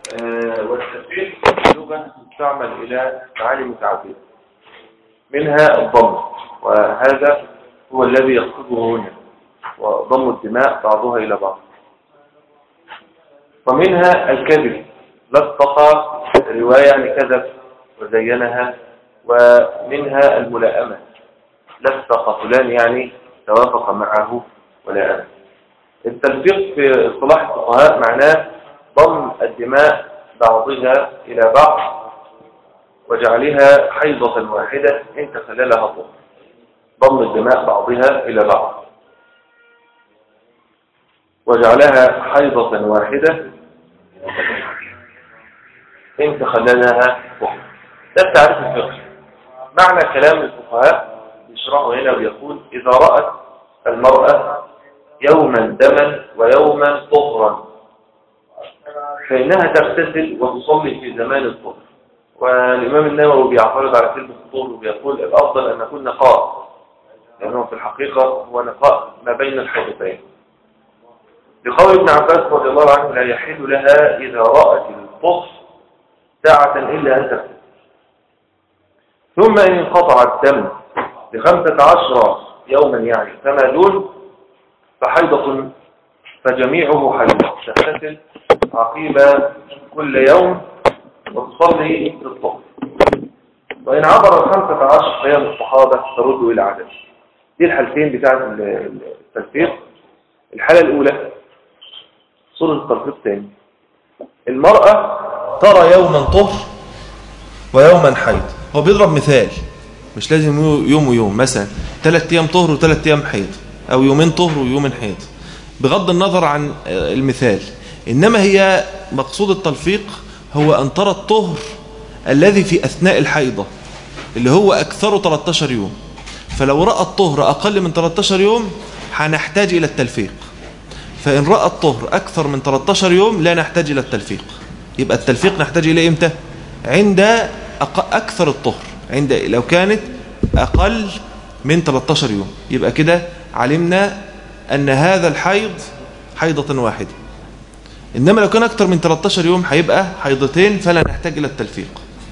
آه، والتفريق لغة تستعمل إلى معاني متعددة منها الضم وهذا هو الذي يقصده هنا وضم الدماء بعضها إلى بعض ومنها الكذب لصق رواية يعني كذب وزينها ومنها الملائمة لصق فلان يعني توافق معه ولا التلفيق في اصطلاح الفقهاء معناه ضم الدماء بعضها إلى بعض وجعلها حيضة واحدة إن تخللها طهر ضم الدماء بعضها إلى بعض وجعلها حيضة واحدة إن تخللها طهر ده التعريف الفقهي معنى كلام الفقهاء يشرحه هنا ويقول إذا رأت المرأة يوما دما ويوما طهرا فإنها تغتسل وتصلي في زمان الطهر والإمام النووي بيعترض على كلمة الطهر وبيقول الأفضل أن نكون نقاء لأنه في الحقيقة هو نقاء ما بين الحدثين لقول ابن عباس رضي الله عنه لا يحل لها إذا رأت الطهر ساعة إلا أن تغتسل ثم إن انقطع الدم بخمسة عشر يوما يعني فما دون فحيضة فجميعه حيضة تغتسل عقيب كل يوم وتصلي للطهر وإن عبر الخمسة عشر فهي الصحابة ترد إلى عدد دي الحالتين بتاعت التلفيق الحالة الأولى صورة التلفيق تاني المرأة ترى يوما طهر ويوما حيض هو بيضرب مثال مش لازم يوم ويوم مثلا ثلاث ايام طهر وثلاث ايام حيض او يومين طهر ويومين حيض بغض النظر عن المثال انما هي مقصود التلفيق هو ان ترى الطهر الذي في اثناء الحيضة اللي هو اكثره 13 يوم فلو رأى الطهر اقل من 13 يوم هنحتاج الى التلفيق فان رأى الطهر اكثر من 13 يوم لا نحتاج الى التلفيق يبقى التلفيق نحتاج اليه امتى عند اكثر الطهر عند لو كانت اقل من 13 يوم يبقى كده علمنا ان هذا الحيض حيضة واحدة انما لو كان اكتر من 13 يوم هيبقى حيضتين فلا نحتاج الى التلفيق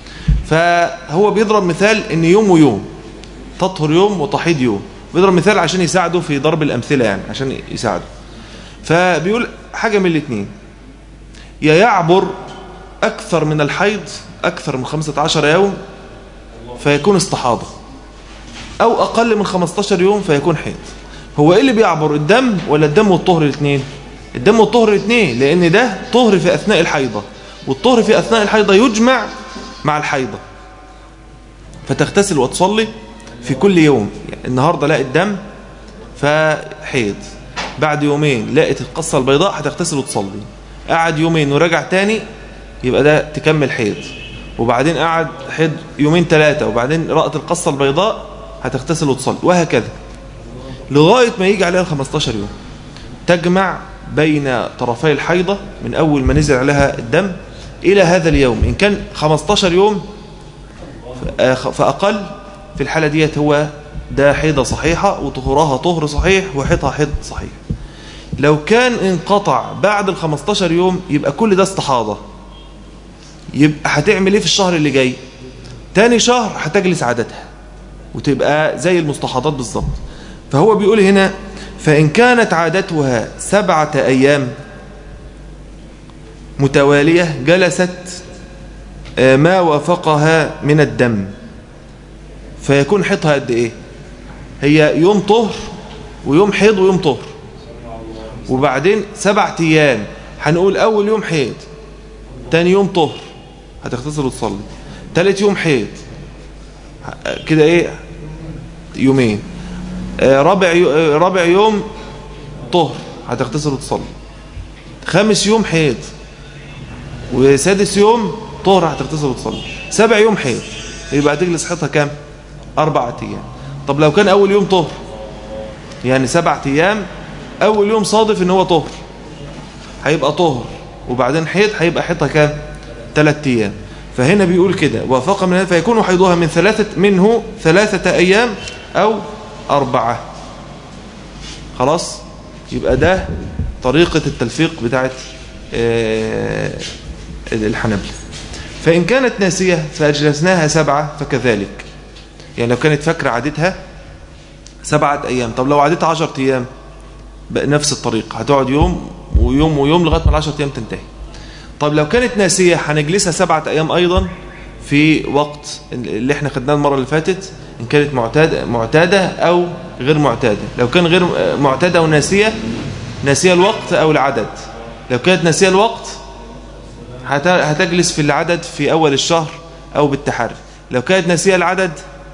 فهو بيضرب مثال ان يوم ويوم تطهر يوم وتحيض يوم بيضرب مثال عشان يساعده في ضرب الامثله يعني عشان يساعده فبيقول حاجه من الاثنين يا يعبر اكثر من الحيض اكثر من 15 يوم فيكون استحاضه او اقل من 15 يوم فيكون حيض هو ايه اللي بيعبر الدم ولا الدم والطهر الاثنين الدم والطهر الاثنين لان ده طهر في اثناء الحيضه والطهر في اثناء الحيضه يجمع مع الحيضه فتغتسل وتصلي في كل يوم يعني النهارده لقت دم فحيض بعد يومين لقت القصه البيضاء هتغتسل وتصلي قعد يومين ورجع تاني يبقى ده تكمل حيض وبعدين قعد حيض يومين ثلاثه وبعدين رأت القصه البيضاء هتغتسل وتصلي وهكذا لغايه ما يجي عليها ال 15 يوم تجمع بين طرفي الحيضة من أول ما نزل عليها الدم إلى هذا اليوم إن كان 15 يوم فأقل في الحالة ديت هو ده حيضة صحيحة وطهورها طهر صحيح وحيضها حيض صحيح لو كان انقطع بعد ال 15 يوم يبقى كل ده استحاضة يبقى هتعمل ايه في الشهر اللي جاي تاني شهر هتجلس عادتها وتبقى زي المستحاضات بالظبط فهو بيقول هنا فإن كانت عادتها سبعة أيام متوالية جلست ما وافقها من الدم فيكون حيضها قد إيه هي يوم طهر ويوم حيض ويوم طهر وبعدين سبعة أيام هنقول أول يوم حيض تاني يوم طهر هتغتسل وتصلي تالت يوم حيض كده إيه يومين رابع رابع يوم طهر هتغتسل وتصلي خامس يوم حيض وسادس يوم طهر هتغتسل وتصلي سابع يوم حيض يبقى هتجلس حيضها كام أربعة أيام طب لو كان أول يوم طهر يعني سبعة أيام أول يوم صادف إن هو طهر هيبقى طهر وبعدين حيض هيبقى حيضها كام ثلاثة أيام فهنا بيقول كده وافق من هذا فيكون حيضها من ثلاثة منه ثلاثة أيام أو أربعة خلاص يبقى ده طريقة التلفيق بتاعت الحنبلة فإن كانت ناسية فأجلسناها سبعة فكذلك يعني لو كانت فاكرة عادتها سبعة أيام طب لو عادتها عشر أيام بنفس الطريقة هتقعد يوم ويوم ويوم لغاية ما العشر أيام تنتهي طب لو كانت ناسية هنجلسها سبعة أيام أيضا في وقت اللي احنا خدناه المرة اللي فاتت إن كانت معتادة, معتادة أو غير معتادة لو كان غير معتادة وناسية ناسية الوقت أو العدد لو كانت ناسية الوقت هتجلس في العدد في أول الشهر أو بالتحري لو كانت ناسية العدد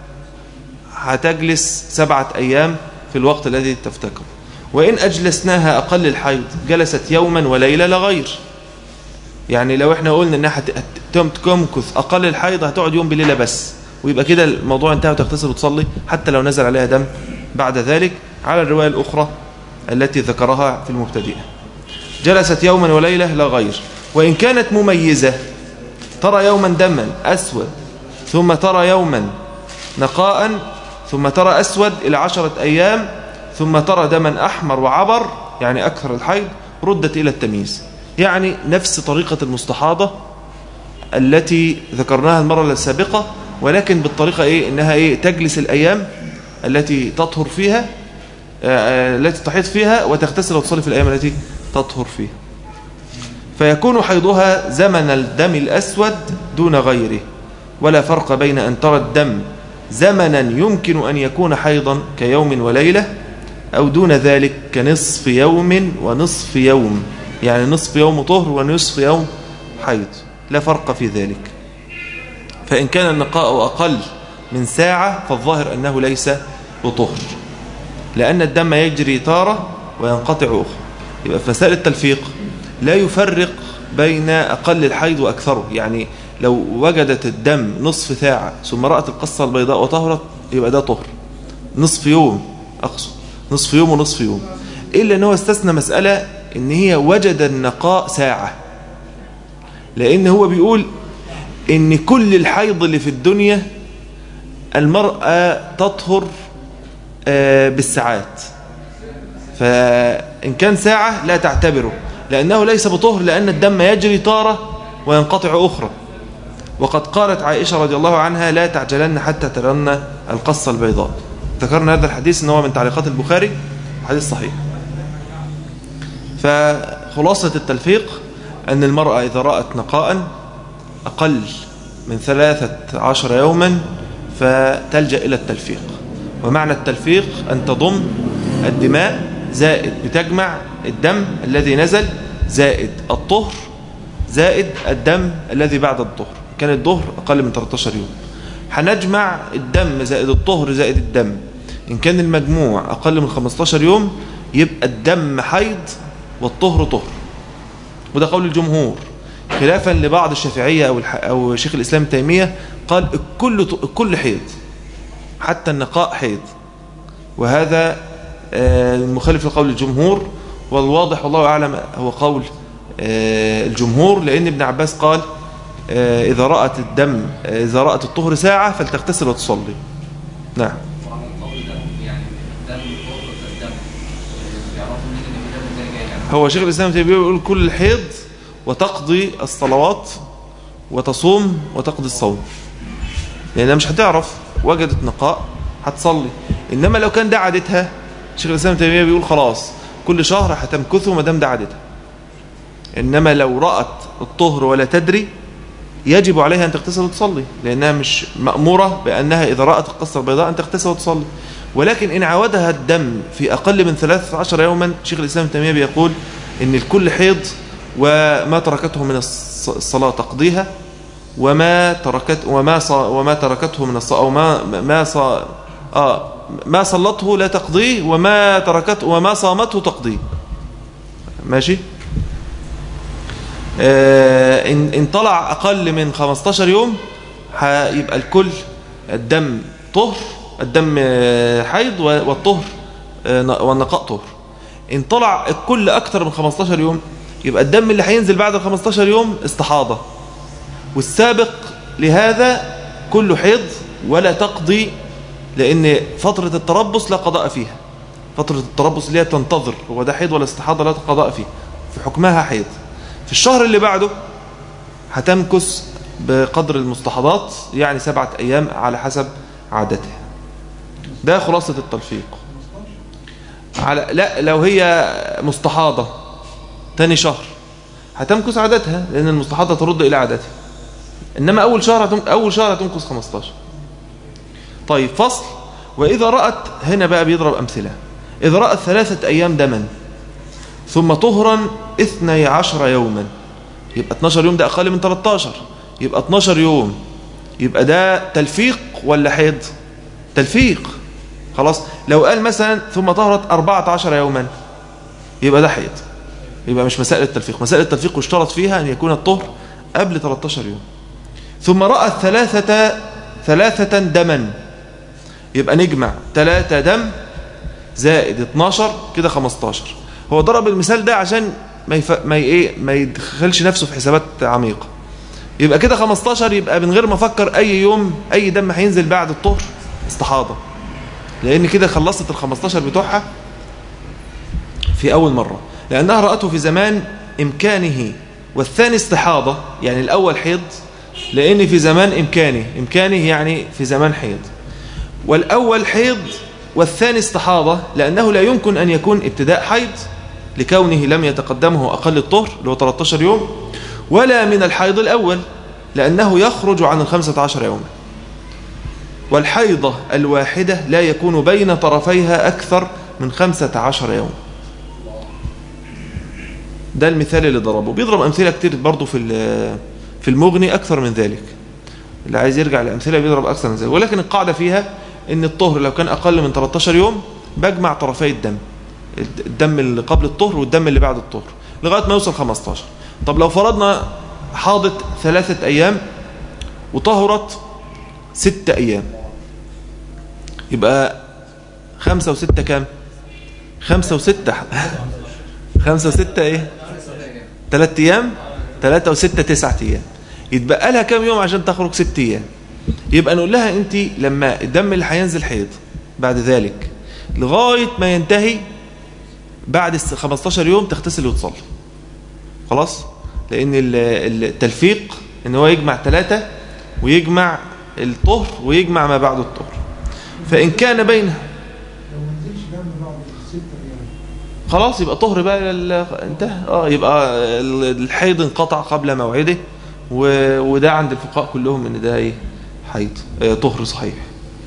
هتجلس سبعة أيام في الوقت الذي تفتكره وإن أجلسناها أقل الحيض جلست يوما وليلة لغير يعني لو احنا قلنا انها تمكث أقل الحيض هتقعد يوم بليلة بس ويبقى كده الموضوع انتهى وتغتسل وتصلي حتى لو نزل عليها دم بعد ذلك على الرواية الأخرى التي ذكرها في المبتدئة جلست يوما وليلة لا غير وإن كانت مميزة ترى يوما دما أسود ثم ترى يوما نقاء ثم ترى أسود إلى عشرة أيام ثم ترى دما أحمر وعبر يعني أكثر الحيض ردت إلى التمييز يعني نفس طريقة المستحاضة التي ذكرناها المرة السابقة ولكن بالطريقة إيه إنها إيه تجلس الأيام التي تطهر فيها التي تحيط فيها وتغتسل وتصلي في الأيام التي تطهر فيها فيكون حيضها زمن الدم الأسود دون غيره ولا فرق بين أن ترى الدم زمنا يمكن أن يكون حيضا كيوم وليلة أو دون ذلك كنصف يوم ونصف يوم يعني نصف يوم طهر ونصف يوم حيض لا فرق في ذلك فإن كان النقاء أقل من ساعة فالظاهر أنه ليس بطهر لأن الدم يجري تارة وينقطع أخرى يبقى في مسائل التلفيق لا يفرق بين أقل الحيض وأكثره يعني لو وجدت الدم نصف ساعة ثم رأت القصة البيضاء وطهرت يبقى ده طهر نصف يوم أقصد نصف يوم ونصف يوم إلا أنه استثنى مسألة إن هي وجد النقاء ساعة لأن هو بيقول إن كل الحيض اللي في الدنيا المرأة تطهر بالساعات فإن كان ساعة لا تعتبره لأنه ليس بطهر لأن الدم يجري تارة وينقطع أخرى وقد قالت عائشة رضي الله عنها لا تعجلن حتى ترن القصة البيضاء ذكرنا هذا الحديث أنه من تعليقات البخاري حديث صحيح فخلاصة التلفيق أن المرأة إذا رأت نقاء أقل من ثلاثة عشر يوما فتلجأ إلى التلفيق ومعنى التلفيق أن تضم الدماء زائد بتجمع الدم الذي نزل زائد الطهر زائد الدم الذي بعد الطهر كان الظهر أقل من 13 يوم هنجمع الدم زائد الطهر زائد الدم إن كان المجموع أقل من 15 يوم يبقى الدم حيض والطهر طهر وده قول الجمهور خلافا لبعض الشافعية أو, أو شيخ الإسلام تيمية قال الكل, الكل حيض حتى النقاء حيض وهذا المخالف لقول الجمهور والواضح والله أعلم هو قول الجمهور لأن ابن عباس قال إذا رأت الدم إذا رأت الطهر ساعة فلتغتسل وتصلي نعم هو شيخ الإسلام تيمية بيقول كل الحيض وتقضي الصلوات وتصوم وتقضي الصوم لأنها مش هتعرف وجدت نقاء هتصلي إنما لو كان ده عادتها شيخ الإسلام تيمية بيقول خلاص كل شهر هتمكثه ما دام ده عادتها إنما لو رأت الطهر ولا تدري يجب عليها أن تغتسل وتصلي لأنها مش مأمورة بأنها إذا رأت القصة البيضاء أن تغتسل وتصلي ولكن إن عودها الدم في أقل من 13 يوما شيخ الإسلام تيمية بيقول إن الكل حيض وما تركته من الصلاة تقضيها وما تركت وما ص وما تركته من الصلاة أو ما ما ص آه ما صلته لا تقضيه وما تركته وما صامته تقضيه ماشي آه إن, إن طلع أقل من 15 يوم هيبقى الكل الدم طهر الدم حيض والطهر والنقاء طهر إن طلع الكل أكثر من 15 يوم يبقى الدم اللي هينزل بعد ال 15 يوم استحاضة والسابق لهذا كله حيض ولا تقضي لأن فترة التربص لا قضاء فيها فترة التربص اللي هي تنتظر هو ده حيض ولا استحاضة لا قضاء فيه في حكمها حيض في الشهر اللي بعده هتمكث بقدر المستحاضات يعني سبعة أيام على حسب عادتها ده خلاصة التلفيق على لا لو هي مستحاضة تاني شهر هتمكث عادتها لأن المستحاضة ترد إلى عادتها إنما أول شهر هتم... أول شهر هتمكث 15 طيب فصل وإذا رأت هنا بقى بيضرب أمثلة إذا رأت ثلاثة أيام دما ثم طهرا اثني عشر يوما يبقى 12 يوم ده أقل من 13 يبقى 12 يوم يبقى ده تلفيق ولا حيض تلفيق خلاص لو قال مثلا ثم طهرت 14 يوما يبقى ده حيض يبقى مش مسائل التلفيق مسائل التلفيق يشترط فيها أن يكون الطهر قبل 13 يوم ثم رأت ثلاثة ثلاثة دما يبقى نجمع ثلاثة دم زائد 12 كده 15 هو ضرب المثال ده عشان ما يف... ما ي... ايه ما يدخلش نفسه في حسابات عميقة يبقى كده 15 يبقى من غير ما افكر اي يوم اي دم هينزل بعد الطهر استحاضة لان كده خلصت ال 15 بتوعها في اول مرة لانها رأته في زمان امكانه والثاني استحاضة يعني الاول حيض لان في زمان امكانه امكانه يعني في زمان حيض والاول حيض والثاني استحاضة لأنه لا يمكن أن يكون ابتداء حيض لكونه لم يتقدمه أقل الطهر اللي هو 13 يوم ولا من الحيض الأول لأنه يخرج عن الخمسة عشر يوما والحيضة الواحدة لا يكون بين طرفيها أكثر من خمسة عشر يوم ده المثال اللي ضربه بيضرب أمثلة كتير برضو في في المغني أكثر من ذلك اللي عايز يرجع لأمثلة بيضرب أكثر من ذلك ولكن القاعدة فيها ان الطهر لو كان اقل من 13 يوم بجمع طرفي الدم الدم اللي قبل الطهر والدم اللي بعد الطهر لغايه ما يوصل 15 طب لو فرضنا حاضت ثلاثة ايام وطهرت ست ايام يبقى خمسة وستة كام خمسة وستة خمسة وستة ايه ثلاثة ايام ثلاثة وستة تسعة ايام يتبقى لها كام يوم عشان تخرج ست ايام يبقى نقول لها انت لما الدم اللي هينزل حيض بعد ذلك لغاية ما ينتهي بعد 15 يوم تغتسل وتصلي خلاص لان التلفيق ان هو يجمع ثلاثة ويجمع الطهر ويجمع ما بعد الطهر فان كان بينها خلاص يبقى طهر بقى انتهى اه يبقى الحيض انقطع قبل موعده وده عند الفقهاء كلهم ان ده ايه حيض طهر صحيح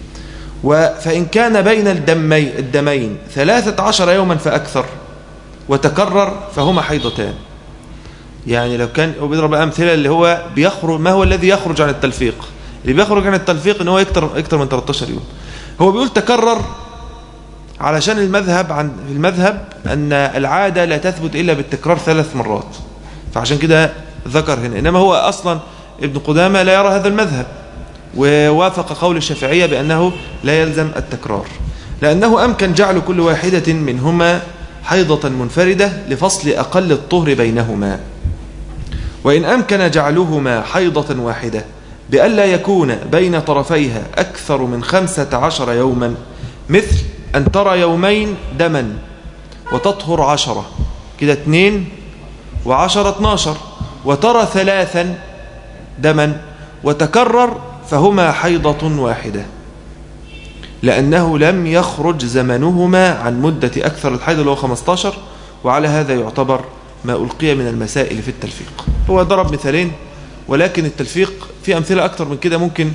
فإن كان بين الدمي الدمين ثلاثة عشر يوما فأكثر وتكرر فهما حيضتان يعني لو كان هو بيضرب أمثلة اللي هو بيخرج ما هو الذي يخرج عن التلفيق اللي بيخرج عن التلفيق ان هو يكتر, يكتر من 13 يوم هو بيقول تكرر علشان المذهب عن المذهب أن العادة لا تثبت إلا بالتكرار ثلاث مرات فعشان كده ذكر هنا إنما هو أصلا ابن قدامة لا يرى هذا المذهب ووافق قول الشافعية بأنه لا يلزم التكرار لأنه أمكن جعل كل واحدة منهما حيضة منفردة لفصل أقل الطهر بينهما وإن أمكن جعلهما حيضة واحدة بألا يكون بين طرفيها أكثر من خمسة عشر يوما مثل أن ترى يومين دما وتطهر عشرة كده اتنين وعشرة اتناشر وترى ثلاثا دما وتكرر فهما حيضة واحدة لأنه لم يخرج زمنهما عن مدة أكثر الحيض اللي هو 15 وعلى هذا يعتبر ما ألقي من المسائل في التلفيق هو ضرب مثالين ولكن التلفيق في أمثلة أكثر من كده ممكن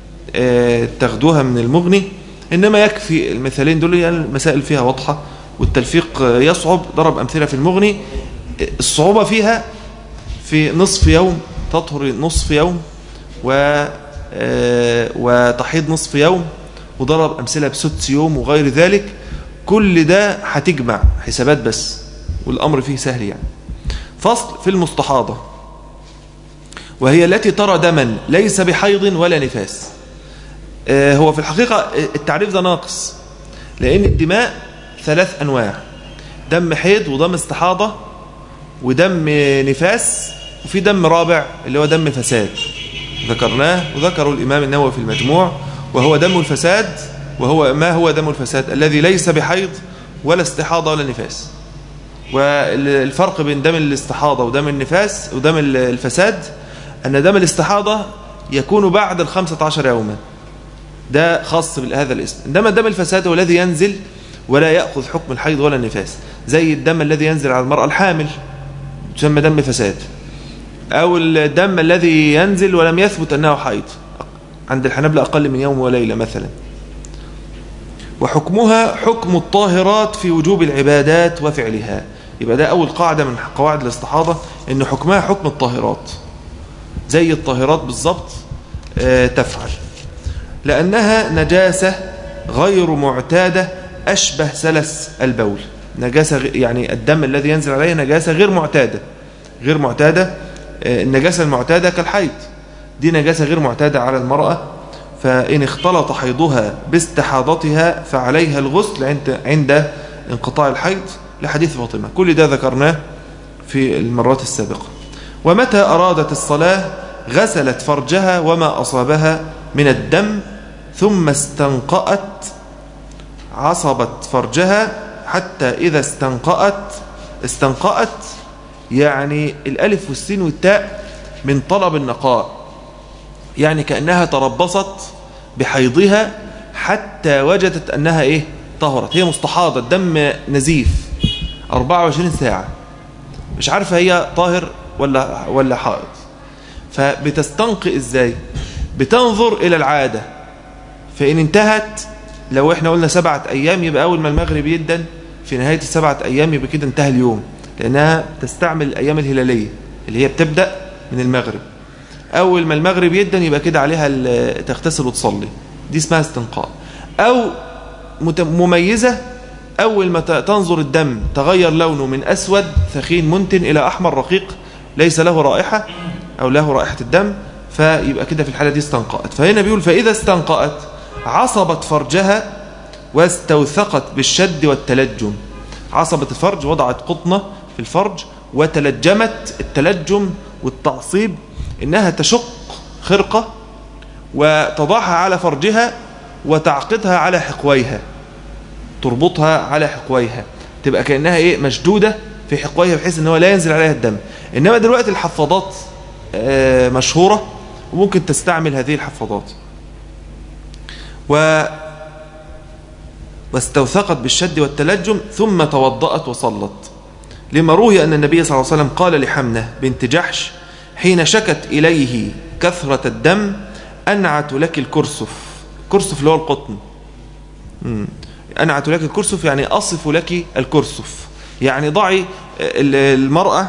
تاخدوها من المغني إنما يكفي المثالين دول يعني المسائل فيها واضحة والتلفيق يصعب ضرب أمثلة في المغني الصعوبة فيها في نصف يوم تطهر نصف يوم و وتحيض نصف يوم وضرب أمثلة بسدس يوم وغير ذلك كل ده هتجمع حسابات بس والأمر فيه سهل يعني فصل في المستحاضة وهي التي ترى دما ليس بحيض ولا نفاس هو في الحقيقة التعريف ده ناقص لأن الدماء ثلاث أنواع دم حيض ودم استحاضة ودم نفاس وفي دم رابع اللي هو دم فساد ذكرناه وذكروا الإمام النووي في المجموع وهو دم الفساد وهو ما هو دم الفساد الذي ليس بحيض ولا استحاضة ولا نفاس والفرق بين دم الاستحاضة ودم النفاس ودم الفساد أن دم الاستحاضة يكون بعد الخمسة عشر يوما ده خاص بهذا الاسم إنما دم الفساد هو الذي ينزل ولا يأخذ حكم الحيض ولا النفاس زي الدم الذي ينزل على المرأة الحامل يسمى دم فساد أو الدم الذي ينزل ولم يثبت أنه حيض عند الحنابلة أقل من يوم وليلة مثلا وحكمها حكم الطاهرات في وجوب العبادات وفعلها يبقى ده أول قاعدة من قواعد الاستحاضة أن حكمها حكم الطاهرات زي الطاهرات بالضبط آه، تفعل لأنها نجاسة غير معتادة أشبه سلس البول نجاسة غ- يعني الدم الذي ينزل عليه نجاسة غير معتادة غير معتادة آه، النجاسة المعتادة كالحيض دي نجاسة غير معتادة على المرأة فإن اختلط حيضها باستحاضتها فعليها الغسل عند عند انقطاع الحيض لحديث فاطمة كل ده ذكرناه في المرات السابقة ومتى أرادت الصلاة غسلت فرجها وما أصابها من الدم ثم استنقأت عصبت فرجها حتى إذا استنقأت استنقأت يعني الألف والسين والتاء من طلب النقاء يعني كأنها تربصت بحيضها حتى وجدت أنها إيه طهرت هي مستحاضة الدم نزيف 24 ساعة مش عارفة هي طاهر ولا ولا حائض فبتستنقي ازاي بتنظر إلى العادة فإن انتهت لو احنا قلنا سبعة أيام يبقى أول ما المغرب يدن في نهاية السبعة أيام يبقى كده انتهى اليوم لأنها تستعمل الأيام الهلالية اللي هي بتبدأ من المغرب أول ما المغرب يدن يبقى كده عليها ال- تغتسل وتصلي دي اسمها استنقاء أو مت- مميزة أول ما ت- تنظر الدم تغير لونه من أسود ثخين منتن إلى أحمر رقيق ليس له رائحة أو له رائحة الدم فيبقى كده في الحالة دي استنقأت فهنا بيقول فإذا استنقأت عصبت فرجها واستوثقت بالشد والتلجم عصبت الفرج وضعت قطنة في الفرج وتلجمت التلجم والتعصيب إنها تشق خرقة وتضعها على فرجها وتعقدها على حقويها تربطها على حقويها تبقى كأنها إيه مشدودة في حقويها بحيث أنه لا ينزل عليها الدم إنما دلوقتي الحفاضات آه، مشهورة وممكن تستعمل هذه الحفاضات و واستوثقت بالشد والتلجم ثم توضأت وصلت لما روي أن النبي صلى الله عليه وسلم قال لحمنة بنت جحش حين شكت إليه كثرة الدم أنعت لك الكرسف كرسف اللي هو القطن مم. أنعت لك الكرسف يعني أصف لك الكرسف يعني ضعي ال- المرأة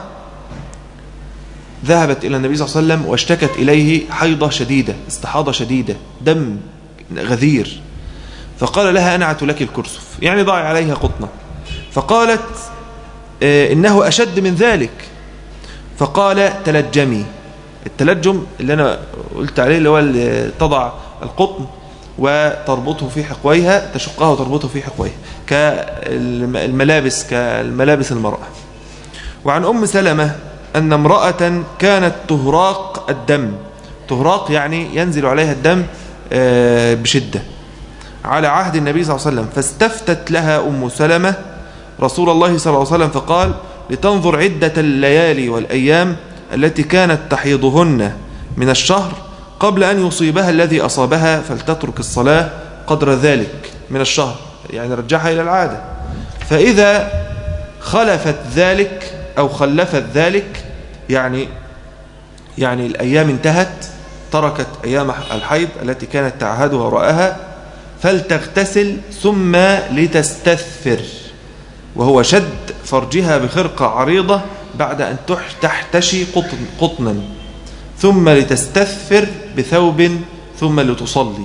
ذهبت إلى النبي صلى الله عليه وسلم واشتكت إليه حيضة شديدة استحاضة شديدة دم غذير فقال لها أنعت لك الكرسف يعني ضعي عليها قطنة فقالت آه، إنه أشد من ذلك فقال تلجمي التلجم اللي أنا قلت عليه اللي هو اللي تضع القطن وتربطه في حقويها تشقها وتربطه في حقويها كالملابس كالملابس المرأة وعن أم سلمة أن امرأة كانت تهراق الدم تهراق يعني ينزل عليها الدم آه، بشدة على عهد النبي صلى الله عليه وسلم فاستفتت لها أم سلمة رسول الله صلى الله عليه وسلم فقال لتنظر عدة الليالي والأيام التي كانت تحيضهن من الشهر قبل أن يصيبها الذي أصابها فلتترك الصلاة قدر ذلك من الشهر يعني رجعها إلى العادة فإذا خلفت ذلك أو خلفت ذلك يعني يعني الأيام انتهت تركت أيام الحيض التي كانت تعهد وراءها فلتغتسل ثم لتستثفر وهو شد فرجها بخرقة عريضة بعد أن تح- تحتشي قطن قطنا ثم لتستثفر بثوب ثم لتصلي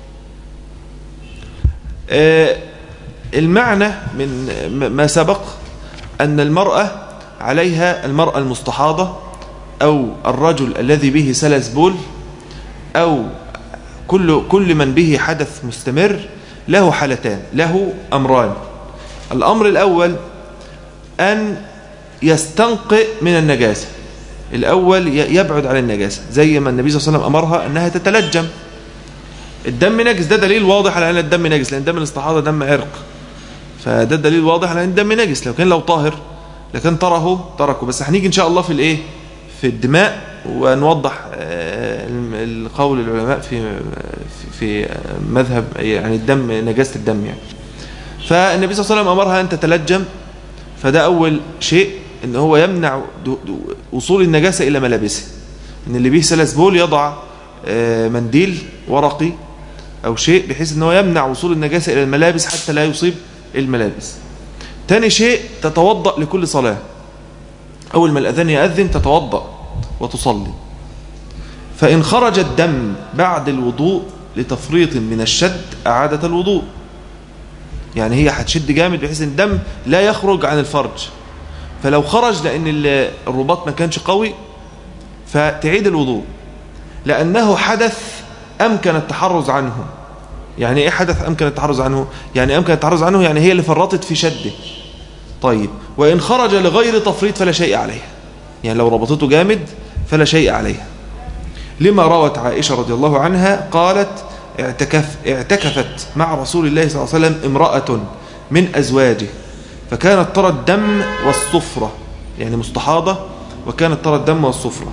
آه، المعنى من م- ما سبق أن المرأة عليها المرأة المستحاضة أو الرجل الذي به سلس بول أو كل كل من به حدث مستمر له حالتان له أمران الأمر الأول أن يستنقئ من النجاسة الأول ي- يبعد عن النجاسة زي ما النبي صلى الله عليه وسلم أمرها أنها تتلجم الدم نجس ده دليل واضح على أن الدم نجس لأن دم الاستحاضة دم عرق فده دليل واضح على أن الدم نجس لو كان لو طاهر لكن تره تركه بس هنيجي إن شاء الله في الإيه في الدماء ونوضح آه، القول العلماء في في مذهب يعني الدم نجاسة الدم يعني فالنبي صلى الله عليه وسلم أمرها أن تتلجم فده أول شيء ان هو يمنع وصول النجاسة إلى ملابسه ان اللي بيه سلس بول يضع آه، منديل ورقي أو شيء بحيث ان هو يمنع وصول النجاسة إلى الملابس حتى لا يصيب الملابس تاني شيء تتوضأ لكل صلاة أول ما الأذان يأذن تتوضأ وتصلي فإن خرج الدم بعد الوضوء لتفريط من الشد أعادة الوضوء يعني هي هتشد جامد بحيث ان الدم لا يخرج عن الفرج فلو خرج لأن الرباط ما كانش قوي فتعيد الوضوء لأنه حدث أمكن التحرز عنه يعني إيه حدث أمكن التحرز عنه يعني أمكن التحرز عنه يعني هي اللي فرطت في شده طيب وإن خرج لغير تفريط فلا شيء عليها يعني لو ربطته جامد فلا شيء عليها لما روت عائشة رضي الله عنها قالت اعتكف اعتكفت مع رسول الله صلى الله عليه وسلم امرأة من أزواجه فكانت ترى الدم والصفرة يعني مستحاضة وكانت ترى الدم والصفرة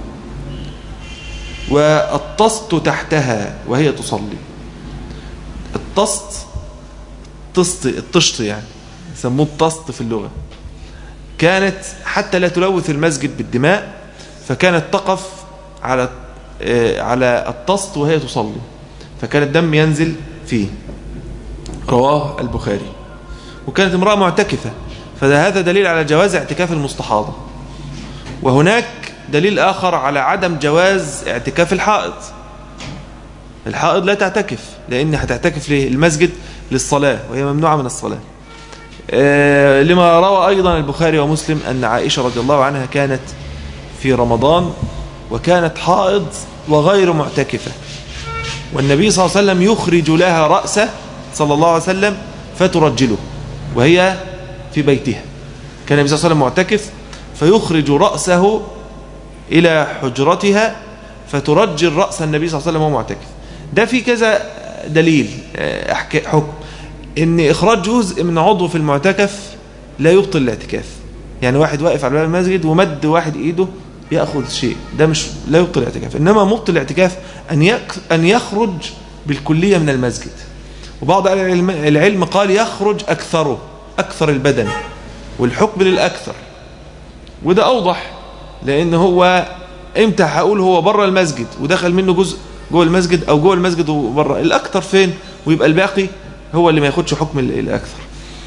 والطست تحتها وهي تصلي الطست طست الطشت يعني يسموه الطست في اللغة كانت حتى لا تلوث المسجد بالدماء فكانت تقف على آه، على الطست وهي تصلي فكان الدم ينزل فيه رواه البخاري وكانت امرأة معتكفة فهذا دليل على جواز اعتكاف المستحاضة وهناك دليل آخر على عدم جواز اعتكاف الحائض الحائض لا تعتكف لأن هتعتكف المسجد للصلاة وهي ممنوعة من الصلاة آه، لما روى أيضا البخاري ومسلم أن عائشة رضي الله عنها كانت في رمضان وكانت حائض وغير معتكفة والنبي صلى الله عليه وسلم يخرج لها رأسه صلى الله عليه وسلم فترجله وهي في بيتها كان النبي صلى الله عليه وسلم معتكف فيخرج رأسه إلى حجرتها فترجل رأس النبي صلى الله عليه وسلم وهو معتكف ده في كذا دليل آه، حكم ان اخراج جزء من عضو في المعتكف لا يبطل الاعتكاف يعني واحد واقف على باب المسجد ومد واحد ايده ياخذ شيء ده مش لا يبطل الاعتكاف انما مبطل الاعتكاف ان ان يخرج بالكليه من المسجد وبعض العلم قال يخرج اكثره اكثر البدن والحكم للاكثر وده اوضح لان هو امتى هقول هو بره المسجد ودخل منه جزء جوه المسجد او جوه المسجد وبره الاكثر فين ويبقى الباقي هو اللي ما ياخدش حكم الأكثر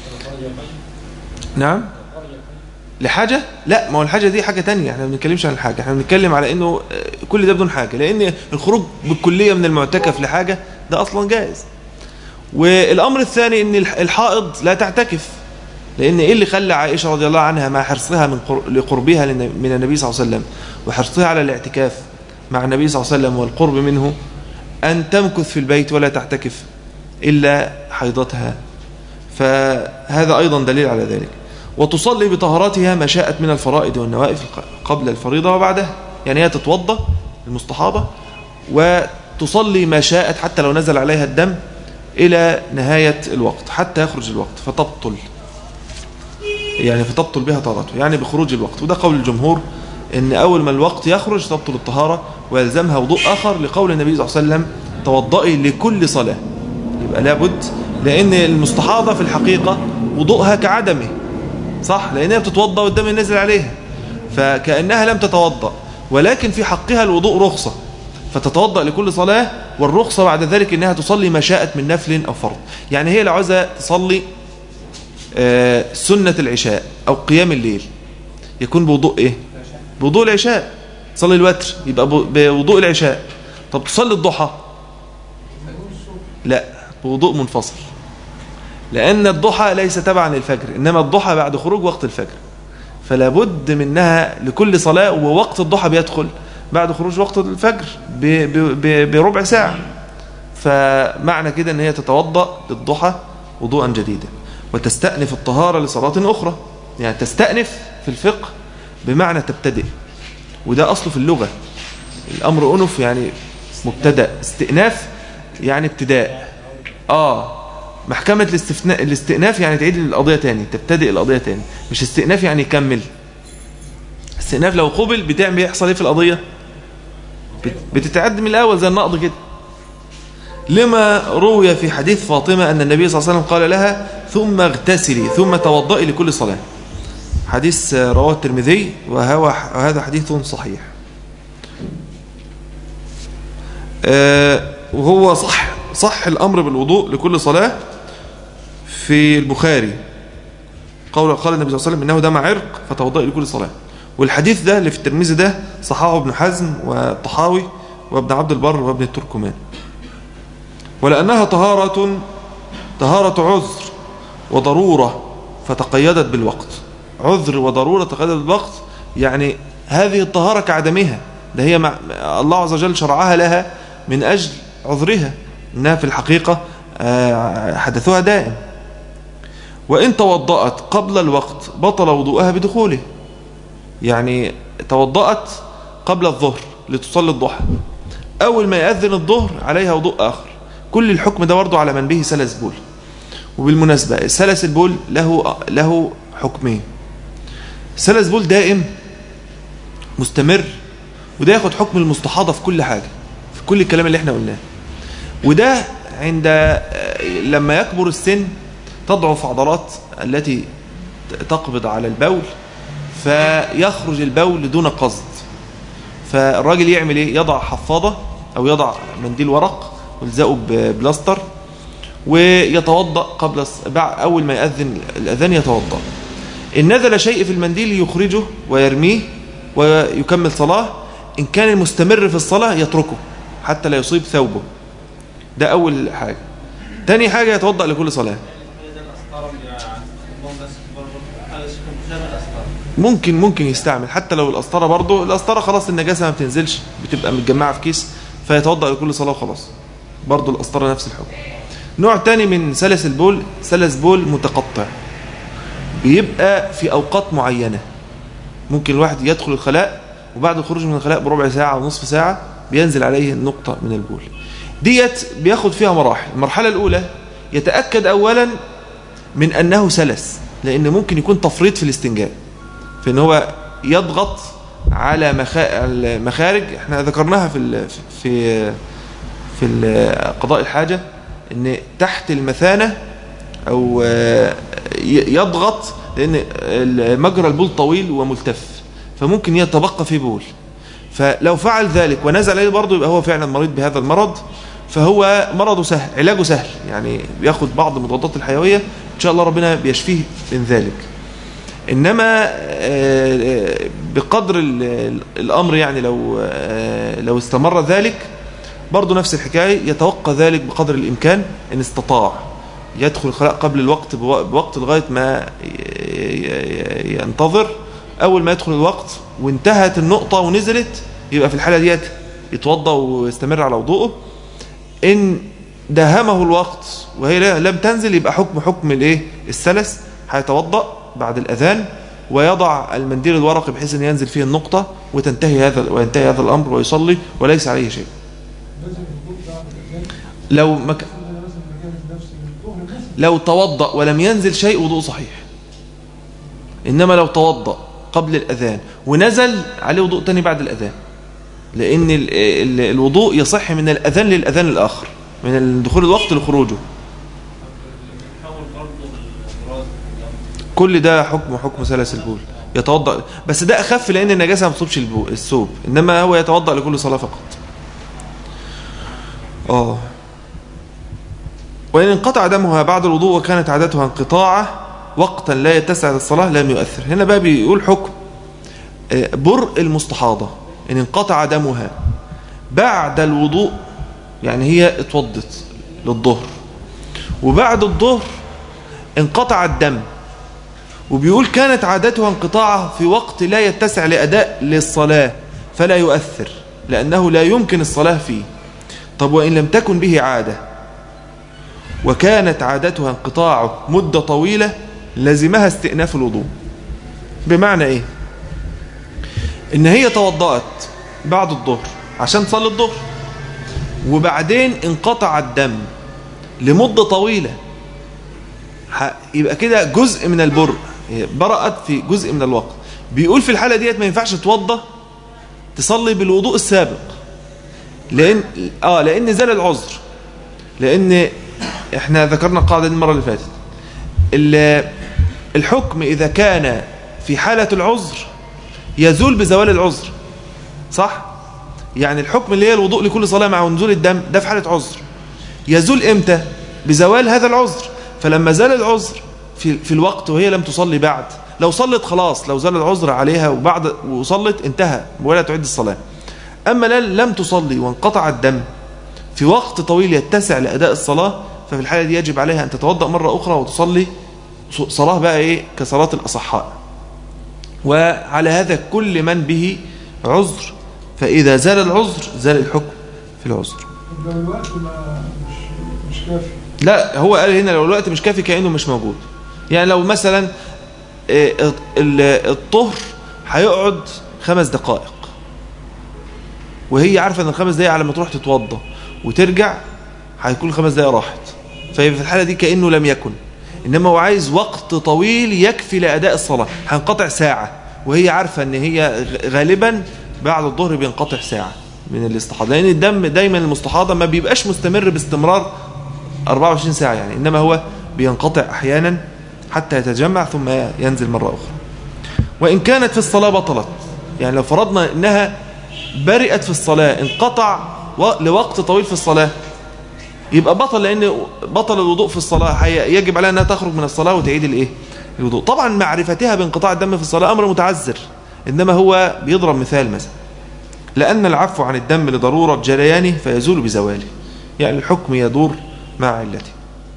نعم لحاجة لا ما هو الحاجة دي حاجة تانية احنا ما بنتكلمش عن الحاجة احنا بنتكلم على انه آه، كل ده بدون حاجة لان الخروج بالكلية من المعتكف لحاجة ده اصلا جائز والامر الثاني ان الحائض لا تعتكف لان ايه اللي خلى عائشة رضي الله عنها مع حرصها من لقربها من النبي صلى الله عليه وسلم وحرصها على الاعتكاف مع النبي صلى الله عليه وسلم والقرب منه ان تمكث في البيت ولا تعتكف إلا حيضتها فهذا أيضا دليل على ذلك وتصلي بطهاراتها ما شاءت من الفرائض والنوائف قبل الفريضة وبعدها يعني هي تتوضى المستحاضة وتصلي ما شاءت حتى لو نزل عليها الدم إلى نهاية الوقت حتى يخرج الوقت فتبطل يعني فتبطل بها طهارته يعني بخروج الوقت وده قول الجمهور ان أول ما الوقت يخرج تبطل الطهارة ويلزمها وضوء آخر لقول النبي صلى الله عليه وسلم توضئي لكل صلاة يبقى لابد لأن المستحاضة في الحقيقة وضوءها كعدمه صح لأنها بتتوضأ والدم ينزل عليها فكأنها لم تتوضأ ولكن في حقها الوضوء رخصة فتتوضأ لكل صلاة والرخصة بعد ذلك أنها تصلي ما شاءت من نفل أو فرض يعني هي لو عايزة تصلي آه، سنة العشاء أو قيام الليل يكون بوضوء إيه بوضوء العشاء تصلي الوتر يبقى بوضوء العشاء طب تصلي الضحى لا بوضوء منفصل لأن الضحى ليس تبعا للفجر إنما الضحى بعد خروج وقت الفجر فلا بد منها لكل صلاة ووقت الضحى بيدخل بعد خروج وقت الفجر بربع ساعة فمعنى كده ان هي تتوضأ للضحى وضوءا جديدا وتستأنف الطهارة لصلاة أخرى يعني تستأنف في الفقه بمعنى تبتدئ وده أصله في اللغة الأمر أنف يعني مبتدأ استئناف يعني ابتداء اه محكمة الاستثناء الاستئناف يعني تعيد القضية تاني تبتدئ القضية تاني مش استئناف يعني يكمل استئناف لو قبل بتعمل بيحصل ايه في القضية بت- بتتعد من الأول زي النقض كده لما روي في حديث فاطمة أن النبي صلى الله عليه وسلم قال لها ثم اغتسلي ثم توضئي لكل صلاة حديث آه، رواه الترمذي وهو وهذا حديث صحيح آه، وهو صح صح الأمر بالوضوء لكل صلاة في البخاري قول قال النبي صلى الله عليه وسلم إنه دم عرق فتوضئ لكل صلاة والحديث ده اللي في الترمذي ده صححه ابن حزم والطحاوي وابن عبد البر وابن التركمان ولأنها طهارة طهارة عذر وضرورة فتقيدت بالوقت عذر وضرورة تقيدت بالوقت يعني هذه الطهارة كعدمها ده هي مع الله عز وجل شرعها لها من أجل عذرها إنها في الحقيقة آه، حدثها دائم وإن توضأت قبل الوقت بطل وضوءها بدخوله يعني توضأت قبل الظهر لتصلي الضحى أول ما يأذن الظهر عليها وضوء آخر كل الحكم ده برضه على من به سلس بول وبالمناسبة سلس البول له له حكمين سلس بول دائم مستمر وده ياخد حكم المستحاضة في كل حاجة في كل الكلام اللي احنا قلناه وده عند لما يكبر السن تضعف عضلات التي تقبض على البول فيخرج البول دون قصد فالراجل يعمل ايه يضع حفاضة او يضع منديل ورق ويلزقه ببلاستر ويتوضأ قبل الص- بعد اول ما يأذن الاذان يتوضأ ان نزل شيء في المنديل يخرجه ويرميه ويكمل صلاة ان كان المستمر في الصلاة يتركه حتى لا يصيب ثوبه ده اول حاجة تاني حاجة يتوضأ لكل صلاة ممكن ممكن يستعمل حتى لو القسطره برضه القسطره خلاص النجاسه ما بتنزلش بتبقى متجمعه في كيس فيتوضا لكل صلاه وخلاص برضه القسطره نفس الحكم نوع تاني من سلس البول سلس بول متقطع بيبقى في اوقات معينه ممكن الواحد يدخل الخلاء وبعد الخروج من الخلاء بربع ساعه او نصف ساعه بينزل عليه النقطه من البول ديت بياخد فيها مراحل المرحله الاولى يتاكد اولا من انه سلس لان ممكن يكون تفريط في الاستنجاء في ان هو يضغط على مخا- المخارج احنا ذكرناها في ال- في في ال- قضاء الحاجه ان تحت المثانه او آه، ي- يضغط لان مجرى البول طويل وملتف فممكن يتبقى فيه بول فلو فعل ذلك ونزل عليه برضه يبقى هو فعلا مريض بهذا المرض فهو مرضه سهل علاجه سهل يعني بياخد بعض المضادات الحيويه ان شاء الله ربنا بيشفيه من ذلك انما آه، آه، بقدر ال- ال- الامر يعني لو آه، لو استمر ذلك برضه نفس الحكايه يتوقع ذلك بقدر الامكان ان استطاع يدخل الخلاء قبل الوقت بو- بوقت لغايه ما ي- ي- ينتظر اول ما يدخل الوقت وانتهت النقطه ونزلت يبقى في الحاله ديت يتوضا ويستمر على وضوءه ان داهمه الوقت وهي لا- لم تنزل يبقى حكم حكم الايه السلس هيتوضا بعد الاذان ويضع المنديل الورقي بحيث ان ينزل فيه النقطه وتنتهي هذا وينتهي هذا الامر ويصلي وليس عليه شيء لو مك... لو توضأ ولم ينزل شيء وضوء صحيح إنما لو توضأ قبل الأذان ونزل عليه وضوء تاني بعد الأذان لأن ال- ال- الوضوء يصح من الأذان للأذان الآخر من دخول الوقت لخروجه كل ده حكم حكم سلس البول يتوضأ بس ده أخف لأن النجاسة ما بتصيبش البو- الثوب إنما هو يتوضأ لكل صلاة فقط آه وإن انقطع دمها بعد الوضوء وكانت عادتها انقطاعه وقتا لا يتسع للصلاة لم يؤثر هنا بقى بيقول حكم آه، برء المستحاضة إن انقطع دمها بعد الوضوء يعني هي اتوضت للظهر وبعد الظهر انقطع الدم وبيقول كانت عادتها انقطاعه في وقت لا يتسع لأداء للصلاة فلا يؤثر لأنه لا يمكن الصلاة فيه طب وإن لم تكن به عادة وكانت عادتها انقطاعه مدة طويلة لزمها استئناف الوضوء بمعنى ايه ان هي توضأت بعد الظهر عشان تصلي الظهر وبعدين انقطع الدم لمدة طويلة ح- يبقى كده جزء من البرء هي برأت في جزء من الوقت بيقول في الحالة ديت ما ينفعش توضى تصلي بالوضوء السابق لان اه لان زال العذر لان احنا ذكرنا القاعده دي المره اللي فاتت ال- الحكم اذا كان في حاله العذر يزول بزوال العذر صح يعني الحكم اللي هي الوضوء لكل صلاه مع نزول الدم ده في حاله عذر يزول امتى بزوال هذا العذر فلما زال العذر في في الوقت وهي لم تصلي بعد لو صلت خلاص لو زال العذر عليها وبعد وصلت انتهى ولا تعد الصلاه اما لا- لم تصلي وانقطع الدم في وقت طويل يتسع لاداء الصلاه ففي الحاله دي يجب عليها ان تتوضا مره اخرى وتصلي ص- صلاه بقى ايه كصلاه الاصحاء وعلى هذا كل من به عذر فاذا زال العذر زال الحكم في العذر ده الوقت ما مش مش كافي لا هو قال هنا لو الوقت مش كافي كأنه مش موجود يعني لو مثلا آه، ال- الطهر هيقعد خمس دقائق وهي عارفة ان الخمس دقائق على ما تروح تتوضى وترجع هيكون الخمس دقائق راحت ففي الحالة دي كأنه لم يكن إنما هو عايز وقت طويل يكفي لأداء الصلاة هنقطع ساعة وهي عارفة ان هي غ- غالبا بعد الظهر بينقطع ساعة من الاستحاضة لأن الدم دايما المستحاضة ما بيبقاش مستمر باستمرار 24 ساعة يعني إنما هو بينقطع أحيانا حتى يتجمع ثم ينزل مرة أخرى وإن كانت في الصلاة بطلت يعني لو فرضنا إنها برئت في الصلاة انقطع و- لوقت طويل في الصلاة يبقى بطل لأن بطل الوضوء في الصلاة هي- يجب عليها أنها تخرج من الصلاة وتعيد الإيه الوضوء طبعا معرفتها بانقطاع الدم في الصلاة أمر متعذر إنما هو بيضرب مثال مثلا لأن العفو عن الدم لضرورة جريانه فيزول بزواله يعني الحكم يدور مع علته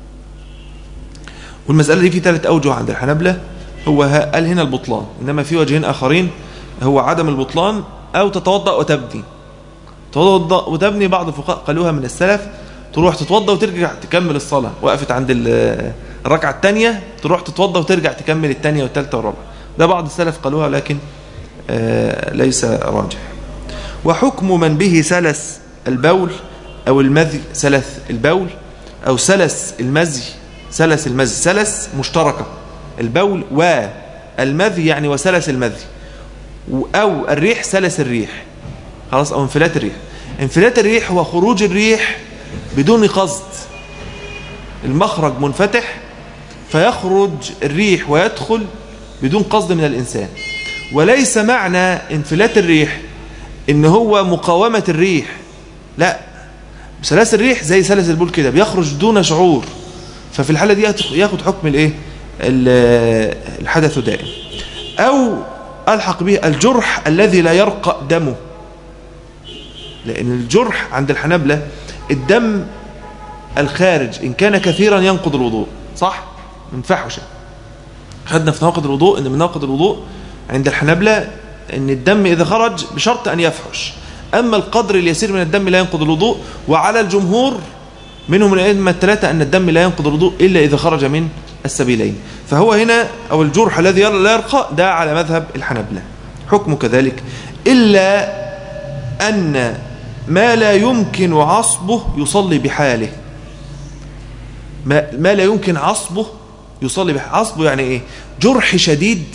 والمسألة دي في ثلاث أوجه عند الحنبلة هو ه- قال هنا البطلان إنما في وجهين آخرين هو عدم البطلان أو تتوضأ وتبني تتوضأ وتبني بعض الفقهاء قالوها من السلف تروح تتوضأ وترجع تكمل الصلاة وقفت عند ال- الركعة الثانية تروح تتوضأ وترجع تكمل الثانية والثالثة والرابعة ده بعض السلف قالوها لكن آه، ليس راجح وحكم من به سلس البول أو المذي سلس البول أو سلس المزي سلس المزي سلس مشتركة البول والمذي يعني وسلس المذي أو الريح سلس الريح خلاص أو انفلات الريح انفلات الريح هو خروج الريح بدون قصد المخرج منفتح فيخرج الريح ويدخل بدون قصد من الإنسان وليس معنى انفلات الريح ان هو مقاومة الريح لا سلاسل الريح زي سلاسل البول كده بيخرج دون شعور ففي الحالة دي ياخد حكم الايه ال- الحدث دائم او الحق به الجرح الذي لا يرقى دمه لان الجرح عند الحنابلة الدم الخارج ان كان كثيرا ينقض الوضوء صح من فحوشة خدنا في نواقض الوضوء ان من نواقض الوضوء عند الحنابلة ان الدم اذا خرج بشرط ان يفحش اما القدر اليسير من الدم لا ينقض الوضوء وعلى الجمهور منهم من الائمه الثلاثه ان الدم لا ينقض الوضوء الا اذا خرج من السبيلين فهو هنا او الجرح الذي لا يرقى ده على مذهب الحنابلة حكمه كذلك الا ان ما لا يمكن عصبه يصلي بحاله ما, ما لا يمكن عصبه يصلي بحاله عصبه يعني ايه جرح شديد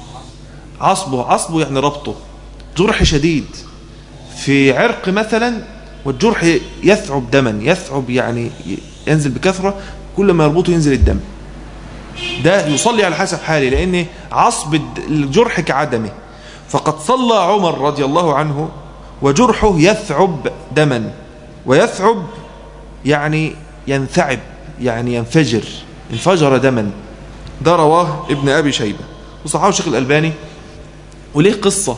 عصبه عصبه يعني ربطه جرح شديد في عرق مثلا والجرح يثعب دما يثعب يعني ينزل بكثرة كل ما يربطه ينزل الدم ده يصلي على حسب حاله لأن عصب الجرح كعدمه فقد صلى عمر رضي الله عنه وجرحه يثعب دما ويثعب يعني ينثعب يعني ينفجر انفجر دما ده رواه ابن أبي شيبة وصححه الشيخ الألباني وليه قصة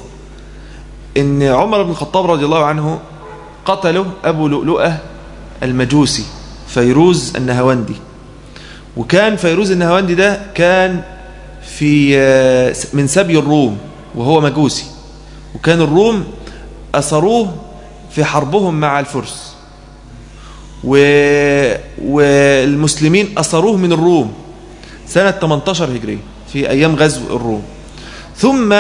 ان عمر بن الخطاب رضي الله عنه قتله ابو لؤلؤة المجوسي فيروز النهواندي وكان فيروز النهواندي ده كان في من سبي الروم وهو مجوسي وكان الروم أسروه في حربهم مع الفرس و... والمسلمين أسروه من الروم سنة 18 هجرية في أيام غزو الروم ثم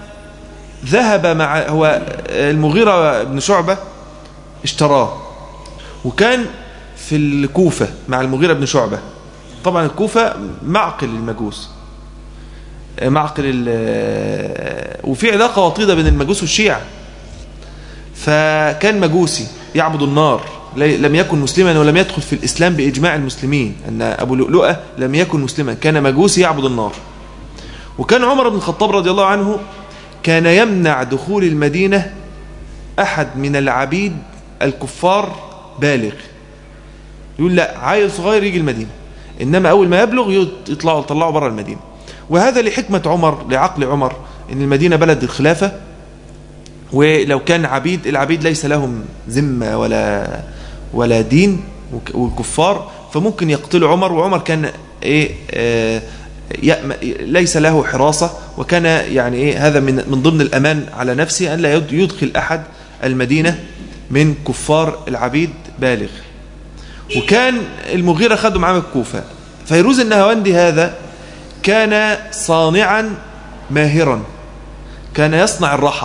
ذهب مع هو المغيرة بن شعبة اشتراه وكان في الكوفة مع المغيرة بن شعبة طبعا الكوفة معقل المجوس معقل وفي علاقة وطيدة بين المجوس والشيعة فكان مجوسي يعبد النار لي- لم يكن مسلما ولم يدخل في الإسلام بإجماع المسلمين أن أبو لؤلؤة لم يكن مسلما كان مجوسي يعبد النار وكان عمر بن الخطاب رضي الله عنه كان يمنع دخول المدينة أحد من العبيد الكفار بالغ يقول لا عيل صغير يجي المدينة إنما أول ما يبلغ يطلعوا يطلعوا بره المدينة وهذا لحكمة عمر لعقل عمر إن المدينة بلد الخلافة ولو كان عبيد العبيد ليس لهم ذمة ولا ولا دين وك- والكفار فممكن يقتلوا عمر وعمر كان ايه آه يأم- ليس له حراسة وكان يعني ايه هذا من من ضمن الأمان على نفسه أن لا يد- يدخل أحد المدينة من كفار العبيد بالغ وكان المغيرة خدوا معاه الكوفة فيروز النهواندي هذا كان صانعا ماهرا كان يصنع الرحى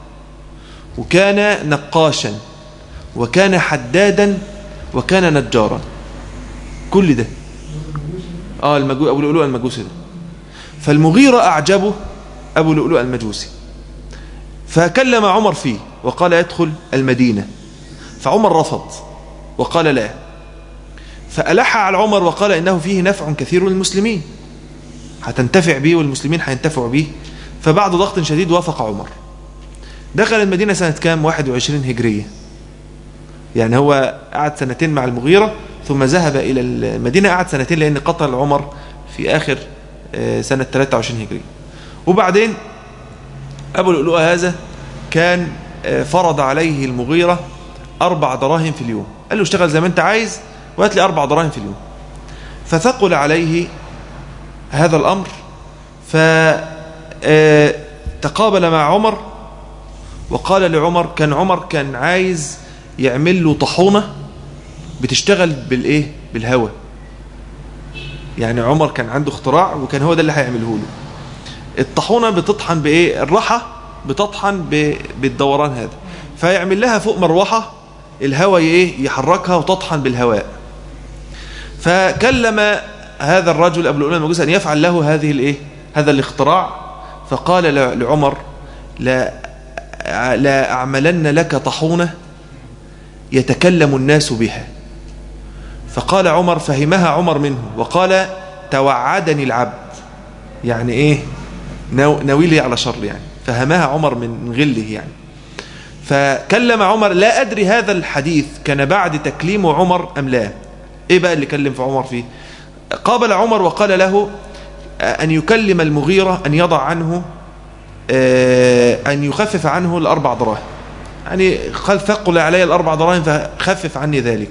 وكان نقاشا وكان حدادا وكان نجارا كل ده اه المجو... ابو لؤلؤ المجوسي ده فالمغيرة اعجبه ابو لؤلؤ المجوسي فكلم عمر فيه وقال يدخل المدينة فعمر رفض وقال لا فألح على عمر وقال إنه فيه نفع كثير للمسلمين هتنتفع به والمسلمين هينتفعوا به فبعد ضغط شديد وافق عمر دخل المدينة سنة كام 21 هجرية يعني هو قعد سنتين مع المغيرة ثم ذهب إلى المدينة قعد سنتين لأن قتل عمر في آخر آه، سنة 23 هجرية وبعدين أبو لؤلؤة هذا كان آه، فرض عليه المغيرة أربع دراهم في اليوم قال له اشتغل زي ما أنت عايز وهات لي أربع دراهم في اليوم فثقل عليه هذا الأمر فتقابل مع عمر وقال لعمر كان عمر كان عايز يعمل له طحونة بتشتغل بالايه بالهواء يعني عمر كان عنده اختراع وكان هو ده اللي هيعمله له الطحونة بتطحن بايه الرحى بتطحن ب- بالدوران هذا فيعمل لها فوق مروحة الهواء ايه يحركها وتطحن بالهواء فكلم هذا الرجل ابو لؤلؤ المجوس ان يفعل له هذه الايه هذا الاختراع فقال ل- لعمر لا لا اعملن لك طحونه يتكلم الناس بها فقال عمر فهمها عمر منه وقال توعدني العبد يعني ايه ناو- ناوي لي على شر يعني فهمها عمر من من غله يعني فكلم عمر لا أدري هذا الحديث كان بعد تكليم عمر أم لا إيه بقى اللي كلم في عمر فيه قابل عمر وقال له آه، أن يكلم المغيرة أن يضع عنه آه، أن يخفف عنه الأربع دراهم يعني قال ثقل علي الأربع دراهم فخفف عني ذلك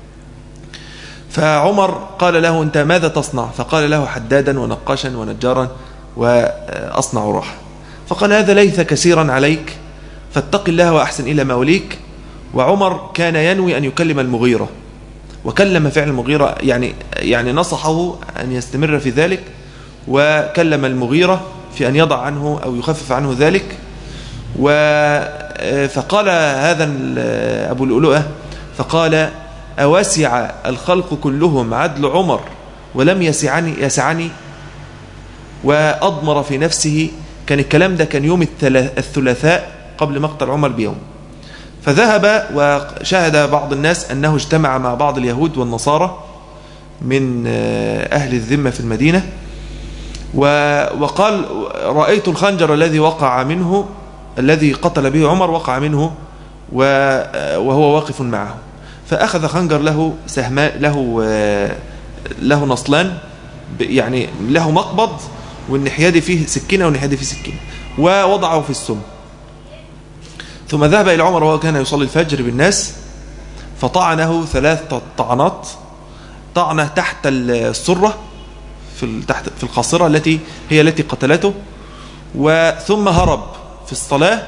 فعمر قال له أنت ماذا تصنع فقال له حدادا ونقاشا ونجارا وأصنع راحة فقال هذا ليس كثيرا عليك فاتق الله وأحسن إلى موليك وعمر كان ينوي أن يكلم المغيرة وكلم فعل المغيرة يعني يعني نصحه أن يستمر في ذلك وكلم المغيرة في أن يضع عنه أو يخفف عنه ذلك و فقال هذا ال- أبو لؤلؤة فقال أوسع الخلق كلهم عدل عمر ولم يسعني يسعني وأضمر في نفسه كان الكلام ده كان يوم الثلا- الثلاثاء قبل مقتل عمر بيوم فذهب وشاهد بعض الناس أنه اجتمع مع بعض اليهود والنصارى من آه، أهل الذمة في المدينة و- وقال رأيت الخنجر الذي وقع منه الذي قتل به عمر وقع منه و- وهو واقف معه فأخذ خنجر له سهمان له آه، له نصلان ب- يعني له مقبض والناحية دي فيه سكينة والناحية دي فيه سكينة ووضعه في السم ثم ذهب إلى عمر وهو كان يصلي الفجر بالناس فطعنه ثلاث طعنات طعنة تحت السرة في ال- تحت في القاصرة التي هي التي قتلته وثم هرب في الصلاة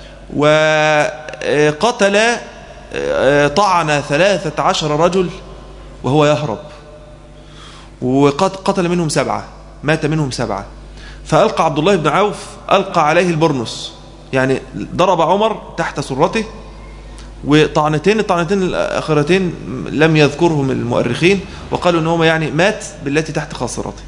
وقتل طعن ثلاثة عشر رجل وهو يهرب وقد قتل منهم سبعة مات منهم سبعة فألقى عبد الله بن عوف ألقى عليه البرنس يعني ضرب عمر تحت سرته وطعنتين الطعنتين الآخرتين لم يذكرهم المؤرخين وقالوا أنهما يعني مات بالتي تحت خاصرته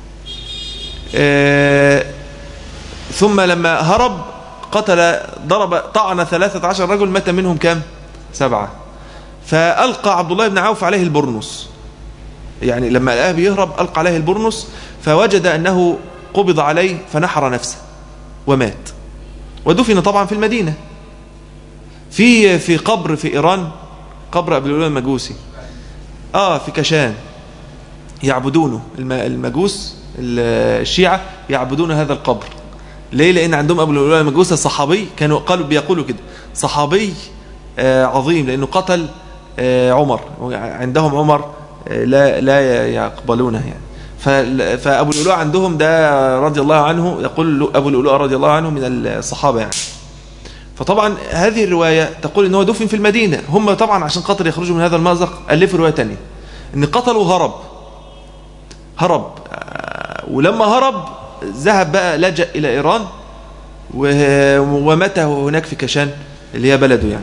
آه، ثم لما هرب قتل ضرب طعن ثلاثة عشر رجل مات منهم كم سبعة فألقى عبد الله بن عوف عليه البرنس يعني لما لقاه بيهرب ألقى عليه البرنس فوجد أنه قبض عليه فنحر نفسه ومات ودفن طبعا في المدينة في في قبر في إيران قبر أبي الأولى المجوسي آه في كشان يعبدونه الم- المجوس الشيعة يعبدون هذا القبر ليه لأن عندهم أبو الأولى المجوس الصحابي كانوا قالوا بيقولوا كده صحابي آه، عظيم لأنه قتل آه، عمر عندهم عمر آه، لا لا يقبلونه يعني فال- فأبو الأولى عندهم ده رضي الله عنه يقول له أبو الأولى رضي الله عنه من الصحابة يعني فطبعا هذه الرواية تقول ان هو دفن في المدينة هم طبعا عشان خاطر يخرجوا من هذا المأزق ألفوا رواية تانية ان قتلوا هرب هرب آه، ولما هرب ذهب بقى لجأ إلى إيران و- ومات هناك في كشان اللي هي بلده يعني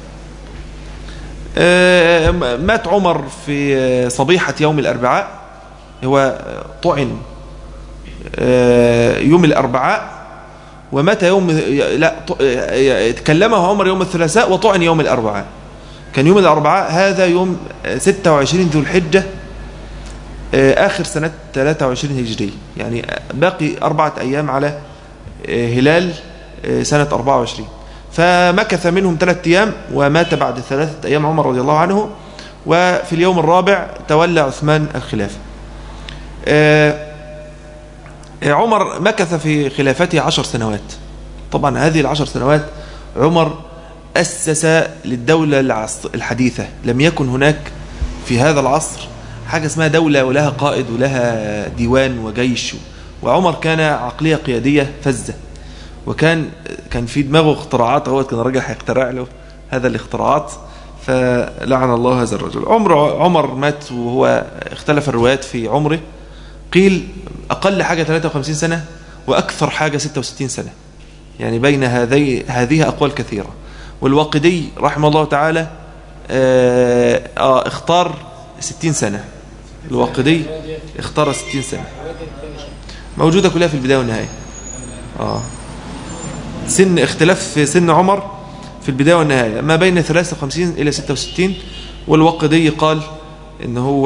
آه، مات عمر في آه، صبيحة يوم الأربعاء هو آه، طعن آه، يوم الأربعاء ومات يوم لا ط- تكلمه عمر يوم الثلاثاء وطعن يوم الأربعاء كان يوم الأربعاء هذا يوم 26 ذو الحجة آه، آخر سنة 23 هجرية يعني باقي أربعة أيام على آه، هلال آه، سنة 24 فمكث منهم ثلاثة أيام ومات بعد ثلاثة أيام عمر رضي الله عنه وفي اليوم الرابع تولى عثمان الخلافة آه، عمر مكث في خلافته عشر سنوات طبعا هذه العشر سنوات عمر أسس للدولة العص- الحديثة لم يكن هناك في هذا العصر حاجة اسمها دولة ولها قائد ولها ديوان وجيش وعمر كان عقلية قيادية فزة وكان كان في دماغه اختراعات هو كان راجل هيخترع له هذا الاختراعات فلعن الله هذا الرجل عمر عمر مات وهو اختلف الروايات في عمره قيل أقل حاجة 53 سنة وأكثر حاجة 66 سنة يعني بين هذي هذه أقوال كثيرة والواقدي رحمه الله تعالى آه آه اختار 60 سنة الواقدي اختار 60 سنة موجودة كلها في البداية والنهاية آه سن اختلاف في سن عمر في البداية والنهاية ما بين 53 إلى 66 والواقدي قال إن هو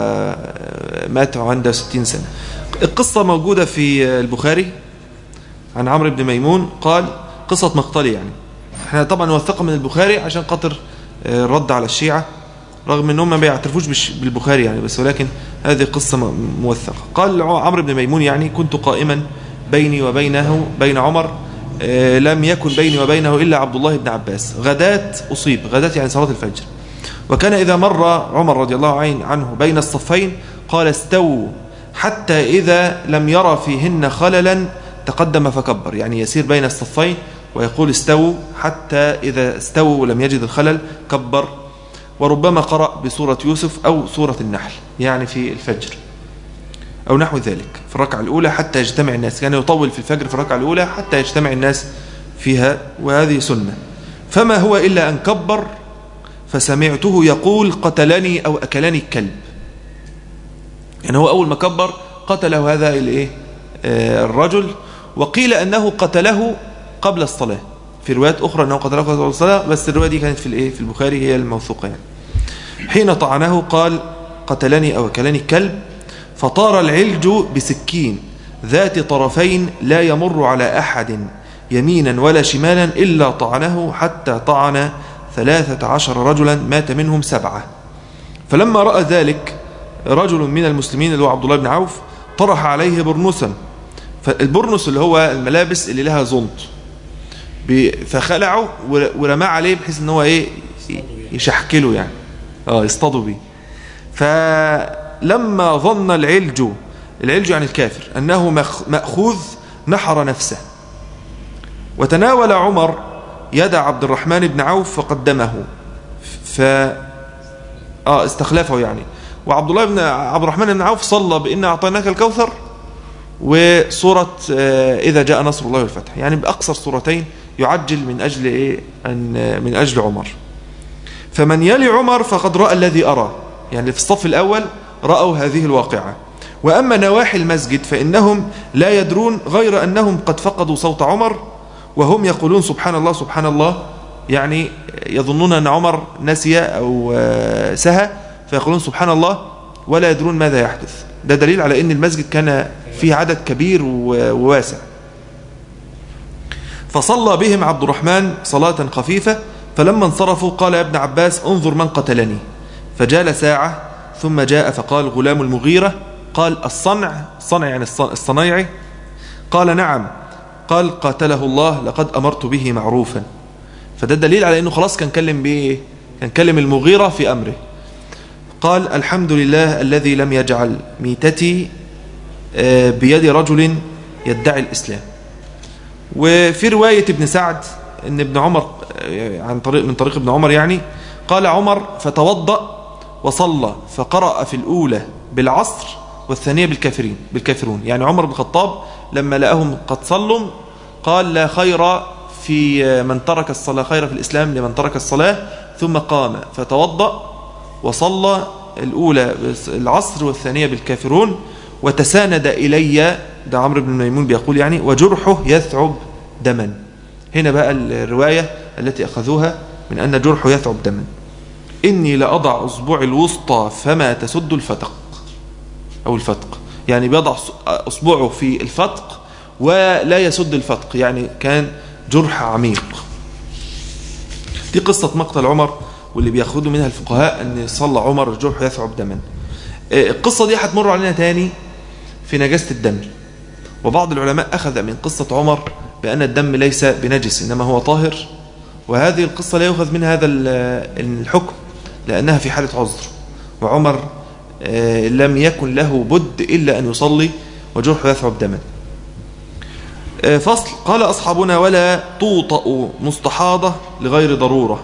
مات عنده 60 سنة القصة موجودة في البخاري عن عمرو بن ميمون قال قصة مقتلي يعني احنا طبعا وثقها من البخاري عشان خاطر آه، الرد على الشيعة رغم انهم ما بيعترفوش بالش- بالبخاري يعني بس ولكن هذه قصة م- موثقة قال عمرو بن ميمون يعني كنت قائما بيني وبينه بين عمر آه، لم يكن بيني وبينه إلا عبد الله بن عباس غداة أصيب غداة يعني صلاة الفجر وكان إذا مر عمر رضي الله عن- عنه بين الصفين قال استووا حتى إذا لم يرى فيهن خللا تقدم فكبر يعني يسير بين الصفين ويقول استووا حتى إذا استووا ولم يجد الخلل كبر وربما قرأ بسورة يوسف أو سورة النحل يعني في الفجر أو نحو ذلك في الركعة الأولى حتى يجتمع الناس كان يطول في الفجر في الركعة الأولى حتى يجتمع الناس فيها وهذه سنة فما هو إلا أن كبر فسمعته يقول قتلني أو أكلني الكلب يعني هو أول ما كبر قتله هذا الإيه آه، الرجل وقيل أنه قتله قبل الصلاة في روايات أخرى أنه قتله قبل الصلاة بس الرواية دي كانت في الإيه في البخاري هي الموثوقة يعني حين طعنه قال قتلني أو أكلني الكلب فطار العلج بسكين ذات طرفين لا يمر على أحد يمينا ولا شمالا إلا طعنه حتى طعن ثلاثة عشر رجلا مات منهم سبعة فلما رأى ذلك رجل من المسلمين اللي هو عبد الله بن عوف طرح عليه برنسا فالبرنس اللي هو الملابس اللي لها زنط ب- فخلعه ور- ورماه عليه بحيث ان هو ايه يشحكله يعني اه يصطادوا بيه فلما ظن العلج العلج يعني الكافر انه مخ- مأخوذ نحر نفسه وتناول عمر يد عبد الرحمن بن عوف فقدمه ف اه استخلفه يعني وعبد الله بن عبد الرحمن بن عوف صلى بإن أعطيناك الكوثر وسورة آه، إذا جاء نصر الله والفتح يعني بأقصر سورتين يعجل من أجل إيه أن من أجل عمر فمن يلي عمر فقد رأى الذي أرى يعني في الصف الأول رأوا هذه الواقعة وأما نواحي المسجد فإنهم لا يدرون غير أنهم قد فقدوا صوت عمر وهم يقولون سبحان الله سبحان الله يعني يظنون أن عمر نسي أو آه، سهى فيقولون سبحان الله ولا يدرون ماذا يحدث ده دليل على أن المسجد كان فيه عدد كبير وواسع فصلى بهم عبد الرحمن صلاة خفيفة فلما انصرفوا قال يا ابن عباس انظر من قتلني فجال ساعة ثم جاء فقال غلام المغيرة قال الصنع صنع يعني الصنايعي قال نعم قال قاتله الله لقد أمرت به معروفا فده دليل على أنه خلاص كان كلم به كان كلم المغيرة في أمره قال الحمد لله الذي لم يجعل ميتتي آه، بيد رجل يدعي الإسلام وفي رواية ابن سعد ان ابن عمر آه، عن طريق من طريق ابن عمر يعني قال عمر فتوضأ وصلى فقرأ في الأولى بالعصر والثانية بالكافرين بالكافرون يعني عمر بن الخطاب لما لقاهم قد صلوا قال لا خير في من ترك الصلاة خير في الإسلام لمن ترك الصلاة ثم قام فتوضأ وصلى الأولى العصر والثانية بالكافرون وتساند إلي ده عمرو بن ميمون بيقول يعني وجرحه يثعب دما هنا بقى الرواية التي أخذوها من أن جرحه يثعب دما إني لأضع أصبع الوسطى فما تسد الفتق أو الفتق يعني بيضع أصبعه في الفتق ولا يسد الفتق يعني كان جرح عميق دي قصة مقتل عمر واللي بياخدوا منها الفقهاء أن صلى عمر الجرح يثعب دما آه، القصة دي هتمر علينا تاني في نجاسة الدم وبعض العلماء أخذ من قصة عمر بأن الدم ليس بنجس إنما هو طاهر وهذه القصة لا يؤخذ من هذا الحكم لأنها في حالة عذر وعمر آه، لم يكن له بد إلا أن يصلي وجرحه يثعب دما آه، فصل قال أصحابنا ولا توطأ مستحاضة لغير ضرورة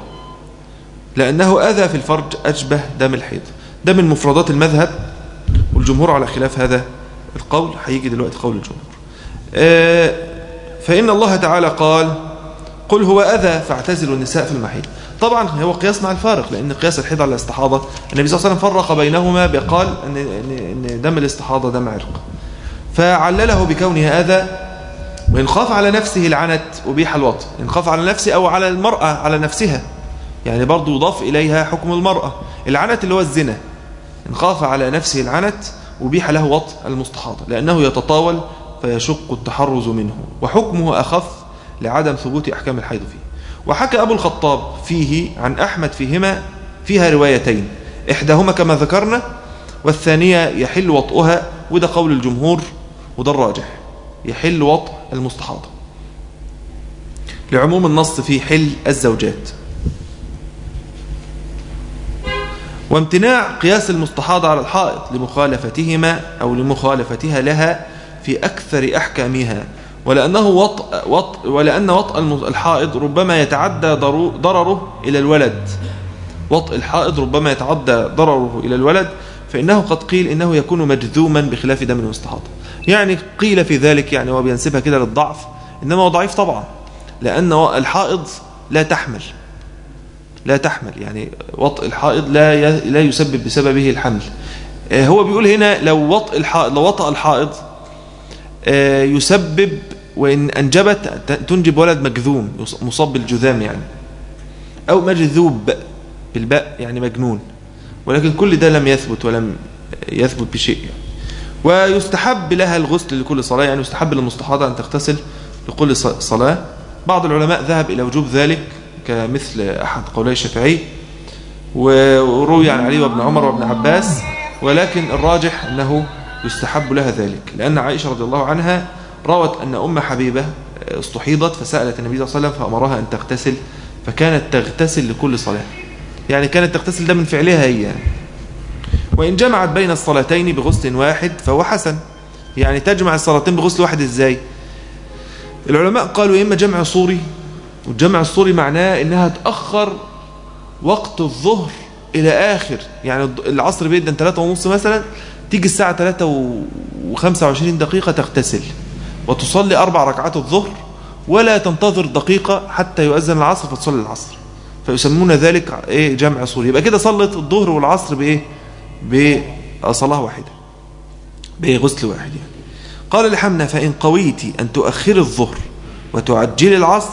لأنه أذى في الفرج أشبه دم الحيض ده من مفردات المذهب والجمهور على خلاف هذا القول هيجي دلوقتي قول الجمهور آه، فإن الله تعالى قال قل هو أذى فاعتزلوا النساء في المحيط طبعا هو قياس مع الفارق لأن قياس الحيض على الاستحاضة النبي صلى الله عليه وسلم فرق بينهما بقال أن, إن دم الاستحاضة دم عرق فعلله بكونه أذى وإن خاف على نفسه العنت أبيح الوطن إن خاف على نفسه أو على المرأة على نفسها يعني برضو يضاف إليها حكم المرأة العنت اللي هو الزنا إن خاف على نفسه العنت أبيح له وطء المستحاضة لأنه يتطاول فيشق التحرز منه وحكمه أخف لعدم ثبوت أحكام الحيض فيه وحكى أبو الخطاب فيه عن أحمد فيهما فيها روايتين إحداهما كما ذكرنا والثانية يحل وطئها وده قول الجمهور وده الراجح يحل وطء المستحاضة لعموم النص في حل الزوجات وامتناع قياس المستحاضة على الحائط لمخالفتهما أو لمخالفتها لها في أكثر أحكامها ولأنه وطء وطء ولأن وطء الحائض ربما يتعدى ضرره إلى الولد وطء الحائض ربما يتعدى ضرره إلى الولد فإنه قد قيل إنه يكون مجذوما بخلاف دم المستحاضة يعني قيل في ذلك يعني هو بينسبها كده للضعف إنما هو ضعيف طبعا لأن الحائض لا تحمل لا تحمل يعني وطء الحائض لا لا يسبب بسببه الحمل آه، هو بيقول هنا لو وطء الحائض لو وطأ الحائض آه، يسبب وإن أنجبت تنجب ولد مجذوم مصاب بالجذام يعني أو مجذوب بالباء يعني مجنون ولكن كل ده لم يثبت ولم يثبت بشيء يعني. ويستحب لها الغسل لكل صلاة يعني يستحب للمستحاضة أن تغتسل لكل صلاة بعض العلماء ذهب إلى وجوب ذلك كمثل أحد قولي الشافعي وروي عن علي وابن عمر وابن عباس ولكن الراجح أنه يستحب لها ذلك لأن عائشة رضي الله عنها روت أن أم حبيبة استحيضت فسألت النبي صلى الله عليه وسلم فأمرها أن تغتسل فكانت تغتسل لكل صلاة يعني كانت تغتسل ده من فعلها هي يعني. وإن جمعت بين الصلاتين بغسل واحد فهو حسن يعني تجمع الصلاتين بغسل واحد إزاي العلماء قالوا إما جمع صوري والجمع الصوري معناه إنها تأخر وقت الظهر إلى آخر يعني العصر بيدن 3 ونص مثلا تيجي الساعة 3 و25 دقيقة تغتسل وتصلي أربع ركعات الظهر ولا تنتظر دقيقة حتى يؤذن العصر فتصلي العصر فيسمون ذلك ايه جمع صوري يبقى كده صلت الظهر والعصر بايه بصلاة واحدة بغسل واحد يعني قال لحمنا فإن قويت أن تؤخر الظهر وتعجل العصر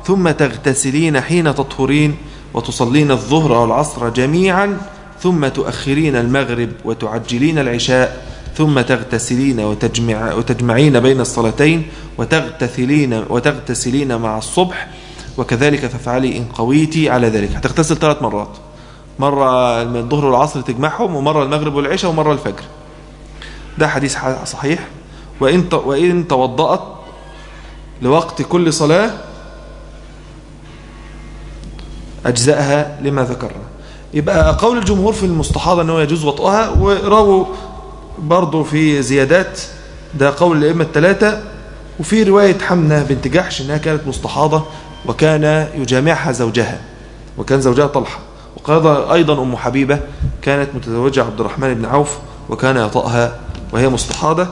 ثم تغتسلين حين تطهرين وتصلين الظهر أو العصر جميعا ثم تؤخرين المغرب وتعجلين العشاء ثم تغتسلين وتجمع وتجمعين بين الصلاتين وتغتسلين وتغتسلين مع الصبح وكذلك تفعلي إن قويتي على ذلك هتغتسل ثلاث مرات مرة من الظهر والعصر تجمعهم ومرة المغرب والعشاء ومرة الفجر ده حديث صحيح وإن وإن توضأت لوقت كل صلاة أجزاءها لما ذكرنا يبقى قول الجمهور في المستحاضة أنه يجوز وطئها ورووا برضو في زيادات ده قول الأئمة الثلاثة وفي رواية حمنة بنت جحش أنها كانت مستحاضة وكان يجامعها زوجها وكان زوجها طلحة وقال أيضا أم حبيبة كانت متزوجة عبد الرحمن بن عوف وكان يطأها وهي مستحاضة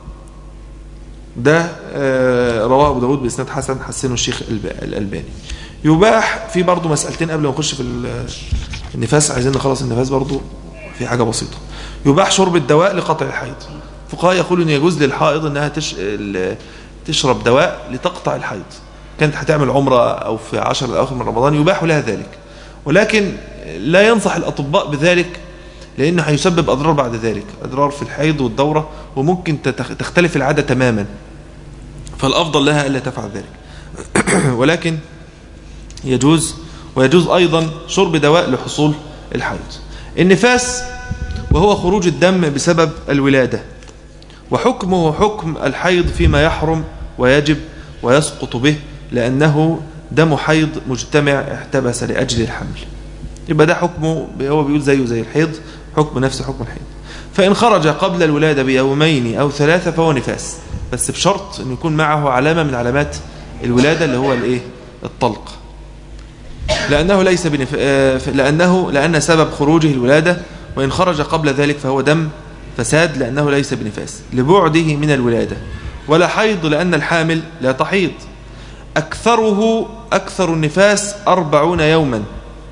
ده رواه أبو داود بإسناد حسن حسنه الشيخ الألباني يباح في برضه مسألتين قبل ما نخش في النفاس عايزين نخلص النفاس برضه في حاجة بسيطة يباح شرب الدواء لقطع الحيض فقهاء يقولون يجوز للحائض انها تش... تشرب دواء لتقطع الحيض كانت هتعمل عمرة او في عشر الاواخر من رمضان يباح لها ذلك ولكن لا ينصح الاطباء بذلك لانه هيسبب اضرار بعد ذلك اضرار في الحيض والدورة وممكن تختلف العادة تماما فالافضل لها الا تفعل ذلك ولكن يجوز ويجوز أيضا شرب دواء لحصول الحيض النفاس وهو خروج الدم بسبب الولادة وحكمه حكم الحيض فيما يحرم ويجب ويسقط به لأنه دم حيض مجتمع احتبس لأجل الحمل يبقى ده حكمه هو بيقول زيه زي الحيض حكم نفس حكم الحيض فإن خرج قبل الولادة بيومين أو ثلاثة فهو نفاس بس بشرط أن يكون معه علامة من علامات الولادة اللي هو الإيه الطلق لأنه ليس بنف... لأنه لأن سبب خروجه الولادة وإن خرج قبل ذلك فهو دم فساد لأنه ليس بنفاس لبعده من الولادة ولا حيض لأن الحامل لا تحيض أكثره أكثر النفاس أربعون يوما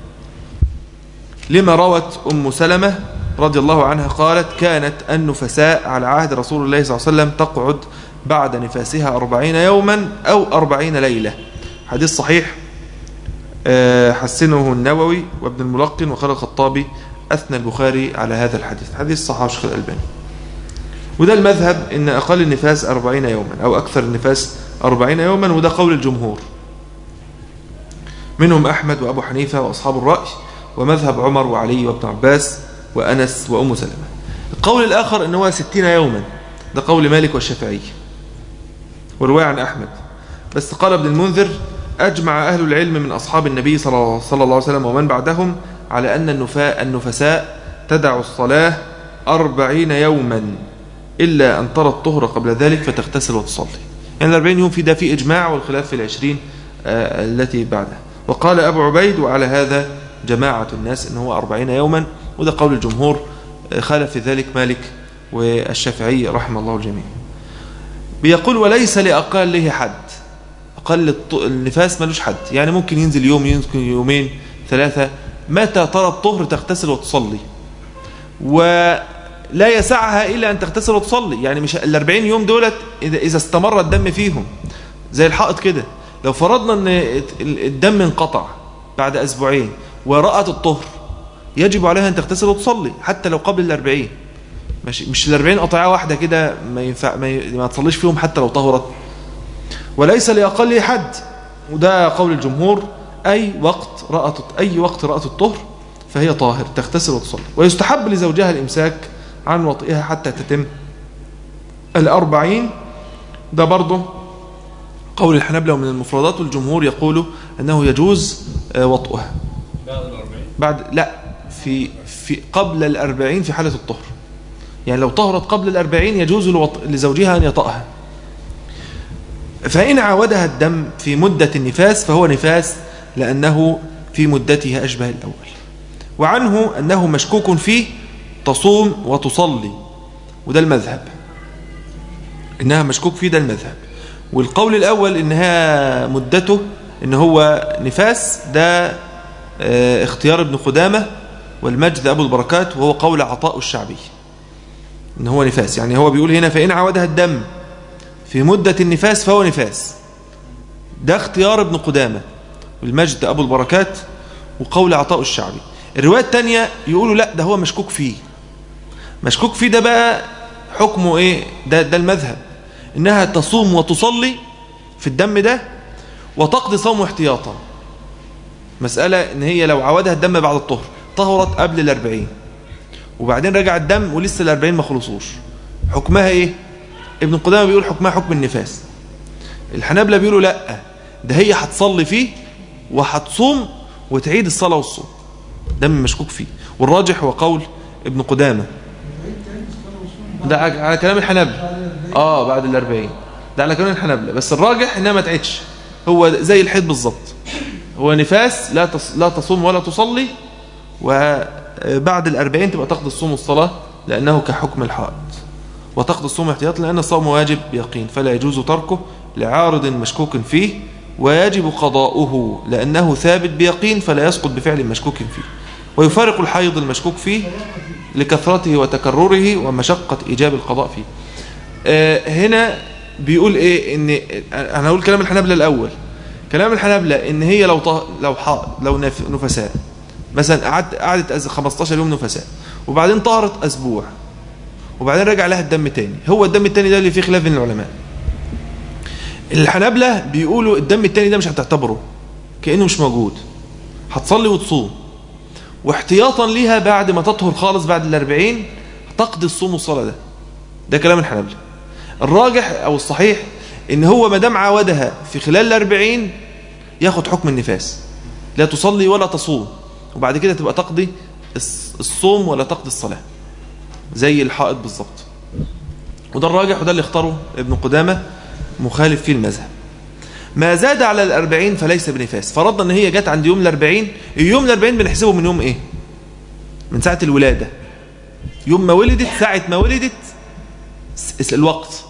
لما روت أم سلمة رضي الله عنها قالت كانت النفساء على عهد رسول الله صلى الله عليه وسلم تقعد بعد نفاسها أربعين يوما أو أربعين ليلة حديث صحيح حسنه النووي وابن الملقن وقال الخطابي أثنى البخاري على هذا الحديث حديث صحيح الشيخ الألباني وده المذهب إن أقل النفاس أربعين يوما أو أكثر النفاس أربعين يوما وده قول الجمهور منهم أحمد وأبو حنيفة وأصحاب الرأي ومذهب عمر وعلي وابن عباس وأنس وأم سلمة القول الآخر أنه ستين يوما ده قول مالك والشافعي ورواية عن أحمد بس قال ابن المنذر أجمع أهل العلم من أصحاب النبي صلى الله عليه وسلم ومن بعدهم على أن النفاء النفساء تدع الصلاة أربعين يوما إلا أن ترى الطهر قبل ذلك فتغتسل وتصلي يعني الأربعين يوم في ده في إجماع والخلاف في العشرين آه التي بعدها وقال أبو عبيد وعلى هذا جماعة الناس أنه أربعين يوما وده قول الجمهور آه خالف في ذلك مالك والشافعي رحمه الله الجميع بيقول وليس لأقله حد أقل النفاس ملوش حد يعني ممكن ينزل يوم يمكن يومين ثلاثة متى ترى الطهر تغتسل وتصلي ولا يسعها إلا أن تغتسل وتصلي يعني مش الأربعين يوم دولت إذا استمر الدم فيهم زي الحائط كده لو فرضنا أن الدم انقطع بعد أسبوعين ورأت الطهر يجب عليها أن تغتسل وتصلي حتى لو قبل الأربعين مش, مش الأربعين قطعة واحدة كده ما, ينفع ما, ي... ما تصليش فيهم حتى لو طهرت وليس لأقل حد وده قول الجمهور أي وقت رأت أي وقت رأت الطهر فهي طاهر تغتسل وتصلي ويستحب لزوجها الإمساك عن وطئها حتى تتم الأربعين ده برضه قول الحنبلة ومن المفردات والجمهور يقول أنه يجوز وطئها بعد الأربعين بعد لا في في قبل الأربعين في حالة الطهر يعني لو طهرت قبل الأربعين يجوز لوط- لزوجها أن يطأها فإن عاودها الدم في مدة النفاس فهو نفاس لأنه في مدتها أشبه الأول وعنه أنه مشكوك فيه تصوم وتصلي وده المذهب إنها مشكوك فيه ده المذهب والقول الأول إنها مدته إن هو نفاس ده آه، اختيار ابن قدامة والمجد أبو البركات وهو قول عطاء الشعبي إن هو نفاس يعني هو بيقول هنا فإن عودها الدم في مدة النفاس فهو نفاس ده اختيار ابن قدامة والمجد أبو البركات وقول عطاء الشعبي الرواية التانية يقولوا لا ده هو مشكوك فيه مشكوك فيه ده بقى حكمه ايه ده, ده المذهب انها تصوم وتصلي في الدم ده وتقضي صوم احتياطا مسألة ان هي لو عودها الدم بعد الطهر طهرت قبل الاربعين وبعدين رجع الدم ولسه الاربعين ما خلصوش حكمها ايه ابن قدامة بيقول حكمها حكم النفاس الحنابلة بيقولوا لا ده هي هتصلي فيه وهتصوم وتعيد الصلاة والصوم دم مشكوك فيه والراجح هو قول ابن قدامة ده على كلام الحنابلة اه بعد الاربعين ده على كلام الحنابلة بس الراجح انها ما تعيدش هو زي الحيض بالظبط هو نفاس لا تص... لا تصوم ولا تصلي وبعد الأربعين تبقى تقضي الصوم والصلاة لأنه كحكم الحائط وتقضي الصوم احتياط لأن الصوم واجب يقين فلا يجوز تركه لعارض مشكوك فيه ويجب قضاؤه لأنه ثابت بيقين فلا يسقط بفعل مشكوك فيه ويفارق الحيض المشكوك فيه لكثرته وتكرره ومشقة إيجاب القضاء فيه آه هنا بيقول إيه إن أنا هقول كلام الحنابلة الأول كلام الحنابلة إن هي لو طه لو حائض لو نف... نفساء مثلا قعدت قعدت 15 يوم نفساء وبعدين طهرت أسبوع وبعدين رجع لها الدم تاني هو الدم التاني ده اللي فيه خلاف بين العلماء الحنابلة بيقولوا الدم التاني ده مش هتعتبره كأنه مش موجود هتصلي وتصوم واحتياطا ليها بعد ما تطهر خالص بعد الأربعين تقضي الصوم والصلاة ده ده كلام الحنابلة الراجح أو الصحيح إن هو ما دام عودها في خلال الأربعين ياخد حكم النفاس لا تصلي ولا تصوم وبعد كده تبقى تقضي الصوم ولا تقضي الصلاة زي الحائط بالظبط وده الراجح وده اللي اختاره ابن قدامة مخالف فيه المذهب ما زاد على الأربعين فليس بنفاس فرضنا ان هي جت عند يوم الأربعين اليوم الأربعين بنحسبه من يوم ايه من ساعة الولادة يوم ما ولدت ساعة ما ولدت الوقت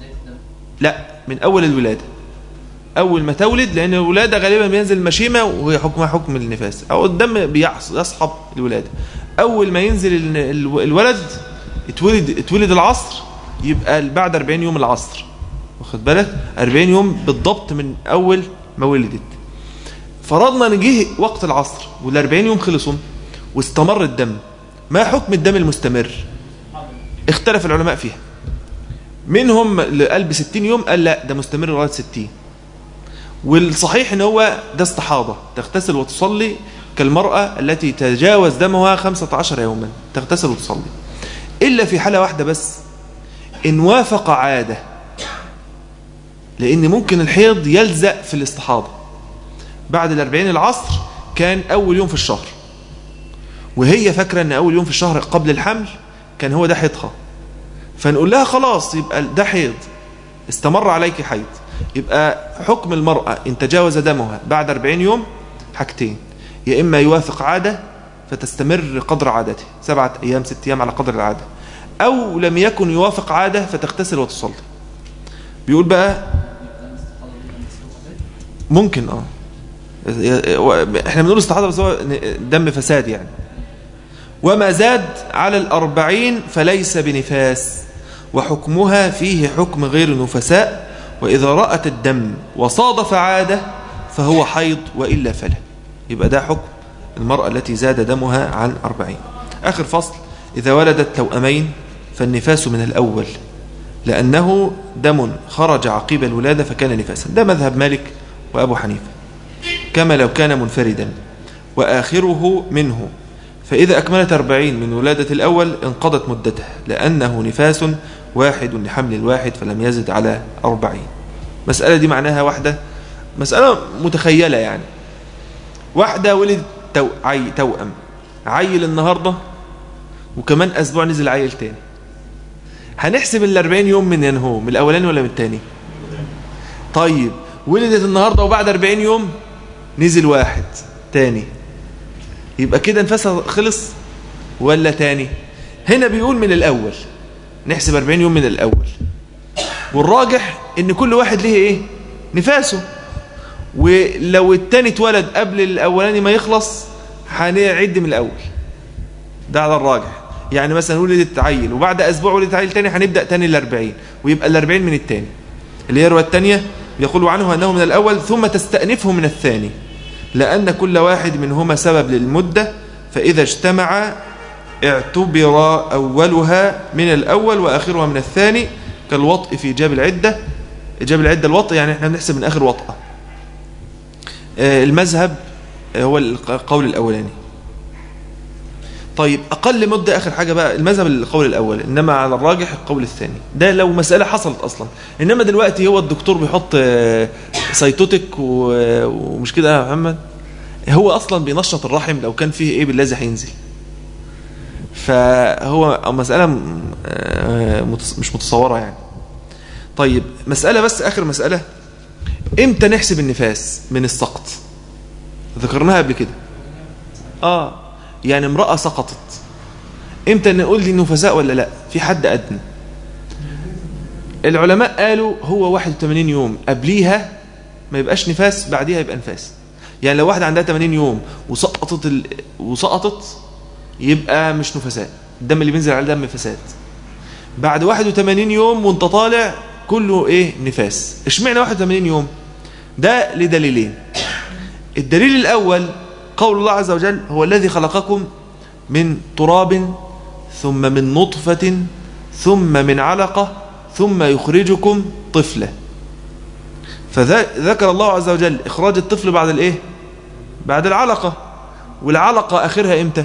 لا من أول الولادة أول ما تولد لأن الولادة غالبا بينزل المشيمة وهي حكمها حكم النفاس أو الدم يصحب الولادة أول ما ينزل الولد اتولد, اتولد العصر يبقى بعد 40 يوم العصر واخد بالك 40 يوم بالضبط من أول ما ولدت فرضنا ان جه وقت العصر وال40 يوم خلصوا واستمر الدم ما حكم الدم المستمر اختلف العلماء فيها منهم اللي قال ب 60 يوم قال لا ده مستمر لغايه 60 والصحيح ان هو ده استحاضه تغتسل وتصلي كالمراه التي تجاوز دمها 15 يوما تغتسل وتصلي الا في حاله واحده بس ان وافق عاده لان ممكن الحيض يلزق في الاستحاضه بعد الأربعين العصر كان اول يوم في الشهر وهي فاكره ان اول يوم في الشهر قبل الحمل كان هو ده حيضها فنقول لها خلاص يبقى ده حيض استمر عليك حيض يبقى حكم المرأة إن تجاوز دمها بعد 40 يوم حاجتين يا إما يوافق عادة فتستمر قدر عادته سبعة أيام ست أيام على قدر العادة أو لم يكن يوافق عادة فتغتسل وتصلي بيقول بقى ممكن اه احنا بنقول استحاضة بس هو دم فساد يعني وما زاد على الأربعين فليس بنفاس وحكمها فيه حكم غير نفساء وإذا رأت الدم وصادف عادة فهو حيض وإلا فلا يبقى ده حكم المرأة التي زاد دمها عن أربعين آخر فصل إذا ولدت توأمين فالنفاس من الأول لأنه دم خرج عقيب الولادة فكان نفاسا ده مذهب مالك وأبو حنيفة كما لو كان منفردا وآخره منه فإذا أكملت أربعين من ولادة الأول انقضت مدته لأنه نفاس واحد لحمل الواحد فلم يزد على أربعين مسألة دي معناها واحدة مسألة متخيلة يعني واحدة ولدت تو... عي... توأم عيل النهاردة وكمان أسبوع نزل عيل تاني هنحسب الأربعين يوم من ينهو من الأولاني ولا من التاني طيب ولدت النهاردة وبعد أربعين يوم نزل واحد تاني يبقى كده نفسها خلص ولا تاني هنا بيقول من الأول نحسب 40 يوم من الأول والراجح ان كل واحد ليه ايه نفاسه ولو التاني اتولد قبل الاولاني ما يخلص هنعد من الاول ده على الراجح يعني مثلا ولدت عيل وبعد اسبوع ولدت عيل تاني هنبدا تاني ال 40 ويبقى ال 40 من التاني اللي هي الروايه الثانيه يقول عنه أنه من الأول ثم تستأنفه من الثاني لأن كل واحد منهما سبب للمدة فإذا اجتمع اعتبر أولها من الأول وآخرها من الثاني كالوطء في جاب العدة جاب العدة الوطء يعني احنا بنحسب من آخر وطأة آه، المذهب هو القول الأولاني طيب أقل مدة آخر حاجة بقى المذهب القول الأول إنما على الراجح القول الثاني ده لو مسألة حصلت أصلا إنما دلوقتي هو الدكتور بيحط آه، سيتوتك و- ومش كده يا محمد هو أصلا بينشط الرحم لو كان فيه إيه باللازم هينزل فهو مسألة م- آه، متص- مش متصورة يعني طيب مسألة بس آخر مسألة إمتى نحسب النفاس من السقط ذكرناها قبل كده آه يعني امرأة سقطت إمتى نقول دي نفساء ولا لا في حد أدنى العلماء قالوا هو 81 يوم قبليها ما يبقاش نفاس بعديها يبقى نفاس يعني لو واحدة عندها 80 يوم وسقطت ال... وسقطت يبقى مش نفساء الدم اللي بينزل على دم فساد بعد 81 يوم وانت طالع كله ايه نفاس اشمعنى 81 يوم ده لدليلين الدليل الاول قول الله عز وجل هو الذي خلقكم من تراب ثم من نطفة ثم من علقة ثم يخرجكم طفلا فذكر الله عز وجل إخراج الطفل بعد الإيه بعد العلقة والعلقة آخرها إمتى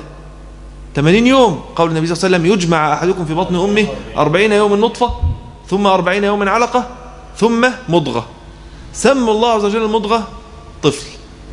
80 يوم قول النبي صلى الله عليه وسلم يجمع أحدكم في بطن أمه 40 يوم النطفة ثم 40 يوم علقة ثم مضغة سمى الله عز وجل المضغة طفل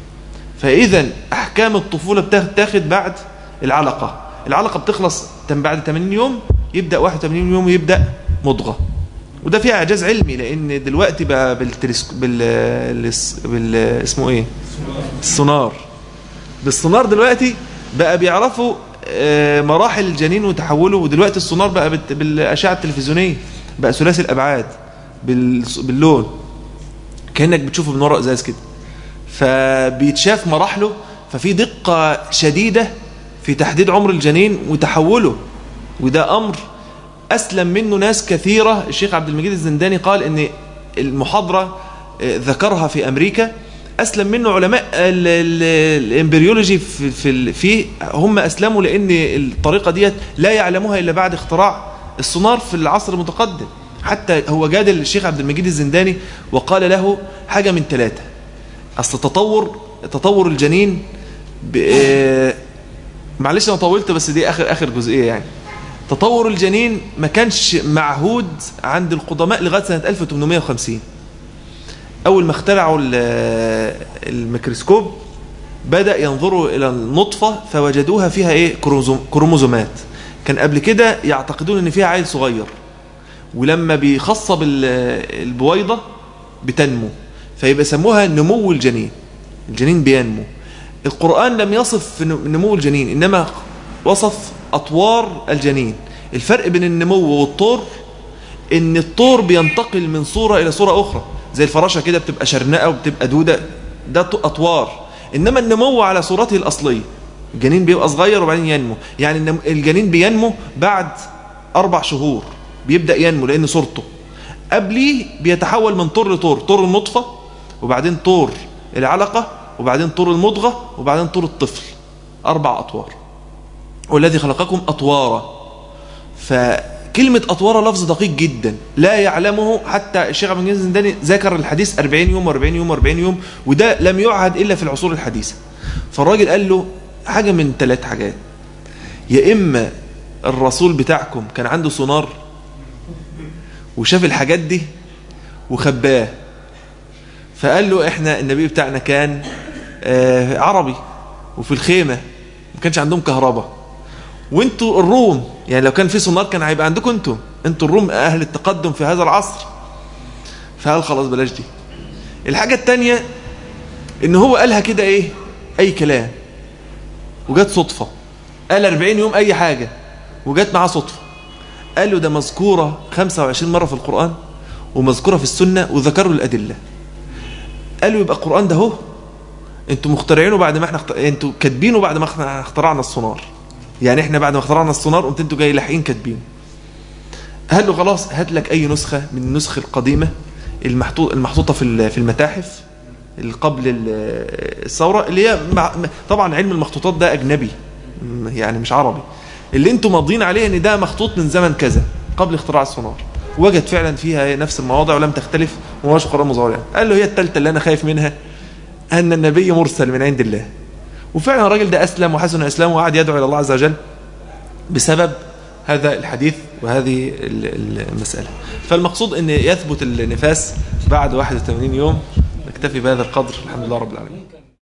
فإذا أحكام الطفولة بتاخد بعد العلقة العلقة بتخلص تم بعد 80 يوم يبدأ 81 يوم يبدأ مضغة وده فيها إعجاز علمي لأن دلوقتي بقى بالتلسك بال... الس- بال... اسمه إيه السونار بالسونار دلوقتي بقى بيعرفوا آه، مراحل الجنين وتحوله ودلوقتي السونار بقى بت... بالأشعة التلفزيونية بقى ثلاثي الأبعاد بال... باللون كأنك بتشوفه من وراء ازاز كده فبيتشاف مراحله ففي دقة شديدة في تحديد عمر الجنين وتحوله وده أمر أسلم منه ناس كثيرة الشيخ عبد المجيد الزنداني قال أن المحاضرة آه، ذكرها في أمريكا أسلم منه علماء ال- ال- الإمبريولوجي في, في, ال- فيه هم أسلموا لأن الطريقة ديت لا يعلموها إلا بعد اختراع السونار في العصر المتقدم حتى هو جادل الشيخ عبد المجيد الزنداني وقال له حاجة من ثلاثة أصل تطور تطور الجنين ب- آه، معلش أنا طولت بس دي آخر آخر جزئية يعني تطور الجنين ما كانش معهود عند القدماء لغاية سنة 1850 أول ما اخترعوا ال- الميكروسكوب بدأ ينظروا إلى النطفة فوجدوها فيها إيه كروزوم- كروموزومات كان قبل كده يعتقدون إن فيها عيل صغير ولما بيخصب ال- البويضة بتنمو فيبقى سموها نمو الجنين الجنين بينمو القرآن لم يصف نمو الجنين إنما وصف أطوار الجنين الفرق بين النمو والطور إن الطور بينتقل من صورة إلى صورة أخرى زي الفراشة كده بتبقى شرنقة وبتبقى دودة ده ط- أطوار إنما النمو على صورته الأصلية الجنين بيبقى صغير وبعدين ينمو يعني النم- الجنين بينمو بعد أربع شهور بيبدأ ينمو لأن صورته قبليه بيتحول من طور لطور طور النطفة وبعدين طور العلقة وبعدين طور المضغة وبعدين طور الطفل أربع أطوار والذي خلقكم أطوارا فكلمة أطوار لفظ دقيق جدا لا يعلمه حتى الشيخ عبد المجيد الزنداني ذكر الحديث 40 يوم و40 يوم و40 يوم وده لم يعهد إلا في العصور الحديثة فالراجل قال له حاجة من ثلاث حاجات يا إما الرسول بتاعكم كان عنده سونار وشاف الحاجات دي وخباه فقال له احنا النبي بتاعنا كان آه، عربي وفي الخيمة ما كانش عندهم كهرباء وانتوا الروم يعني لو كان في سونار كان هيبقى عندكم انتوا انتوا الروم اهل التقدم في هذا العصر فقال خلاص بلاش دي الحاجة التانية ان هو قالها كده ايه اي كلام وجت صدفة قال 40 يوم اي حاجة وجت معاه صدفة قال له ده مذكورة 25 مرة في القرآن ومذكورة في السنة وذكروا الأدلة قالوا يبقى القرآن ده هو انتوا مخترعينه بعد ما احنا اخت... انتوا كاتبينه بعد ما احنا اخترعنا السونار يعني احنا بعد ما اخترعنا السونار قمت انتوا جاي لاحقين كاتبين قال له خلاص هات لك اي نسخة من النسخ القديمة المحطوط المحطوطة في في المتاحف اللي قبل الثورة اللي هي مع طبعا علم المخطوطات ده أجنبي يعني مش عربي اللي انتم ماضيين عليه ان ده مخطوط من زمن كذا قبل اختراع السونار وجد فعلا فيها نفس المواضع ولم تختلف وما هوش قرآن مزور يعني. قال له هي الثالثه اللي انا خايف منها ان النبي مرسل من عند الله وفعلا الراجل ده اسلم وحسن اسلامه وقعد يدعو الى الله عز وجل بسبب هذا الحديث وهذه المسألة فالمقصود ان يثبت النفاس بعد 81 يوم نكتفي بهذا القدر الحمد لله رب العالمين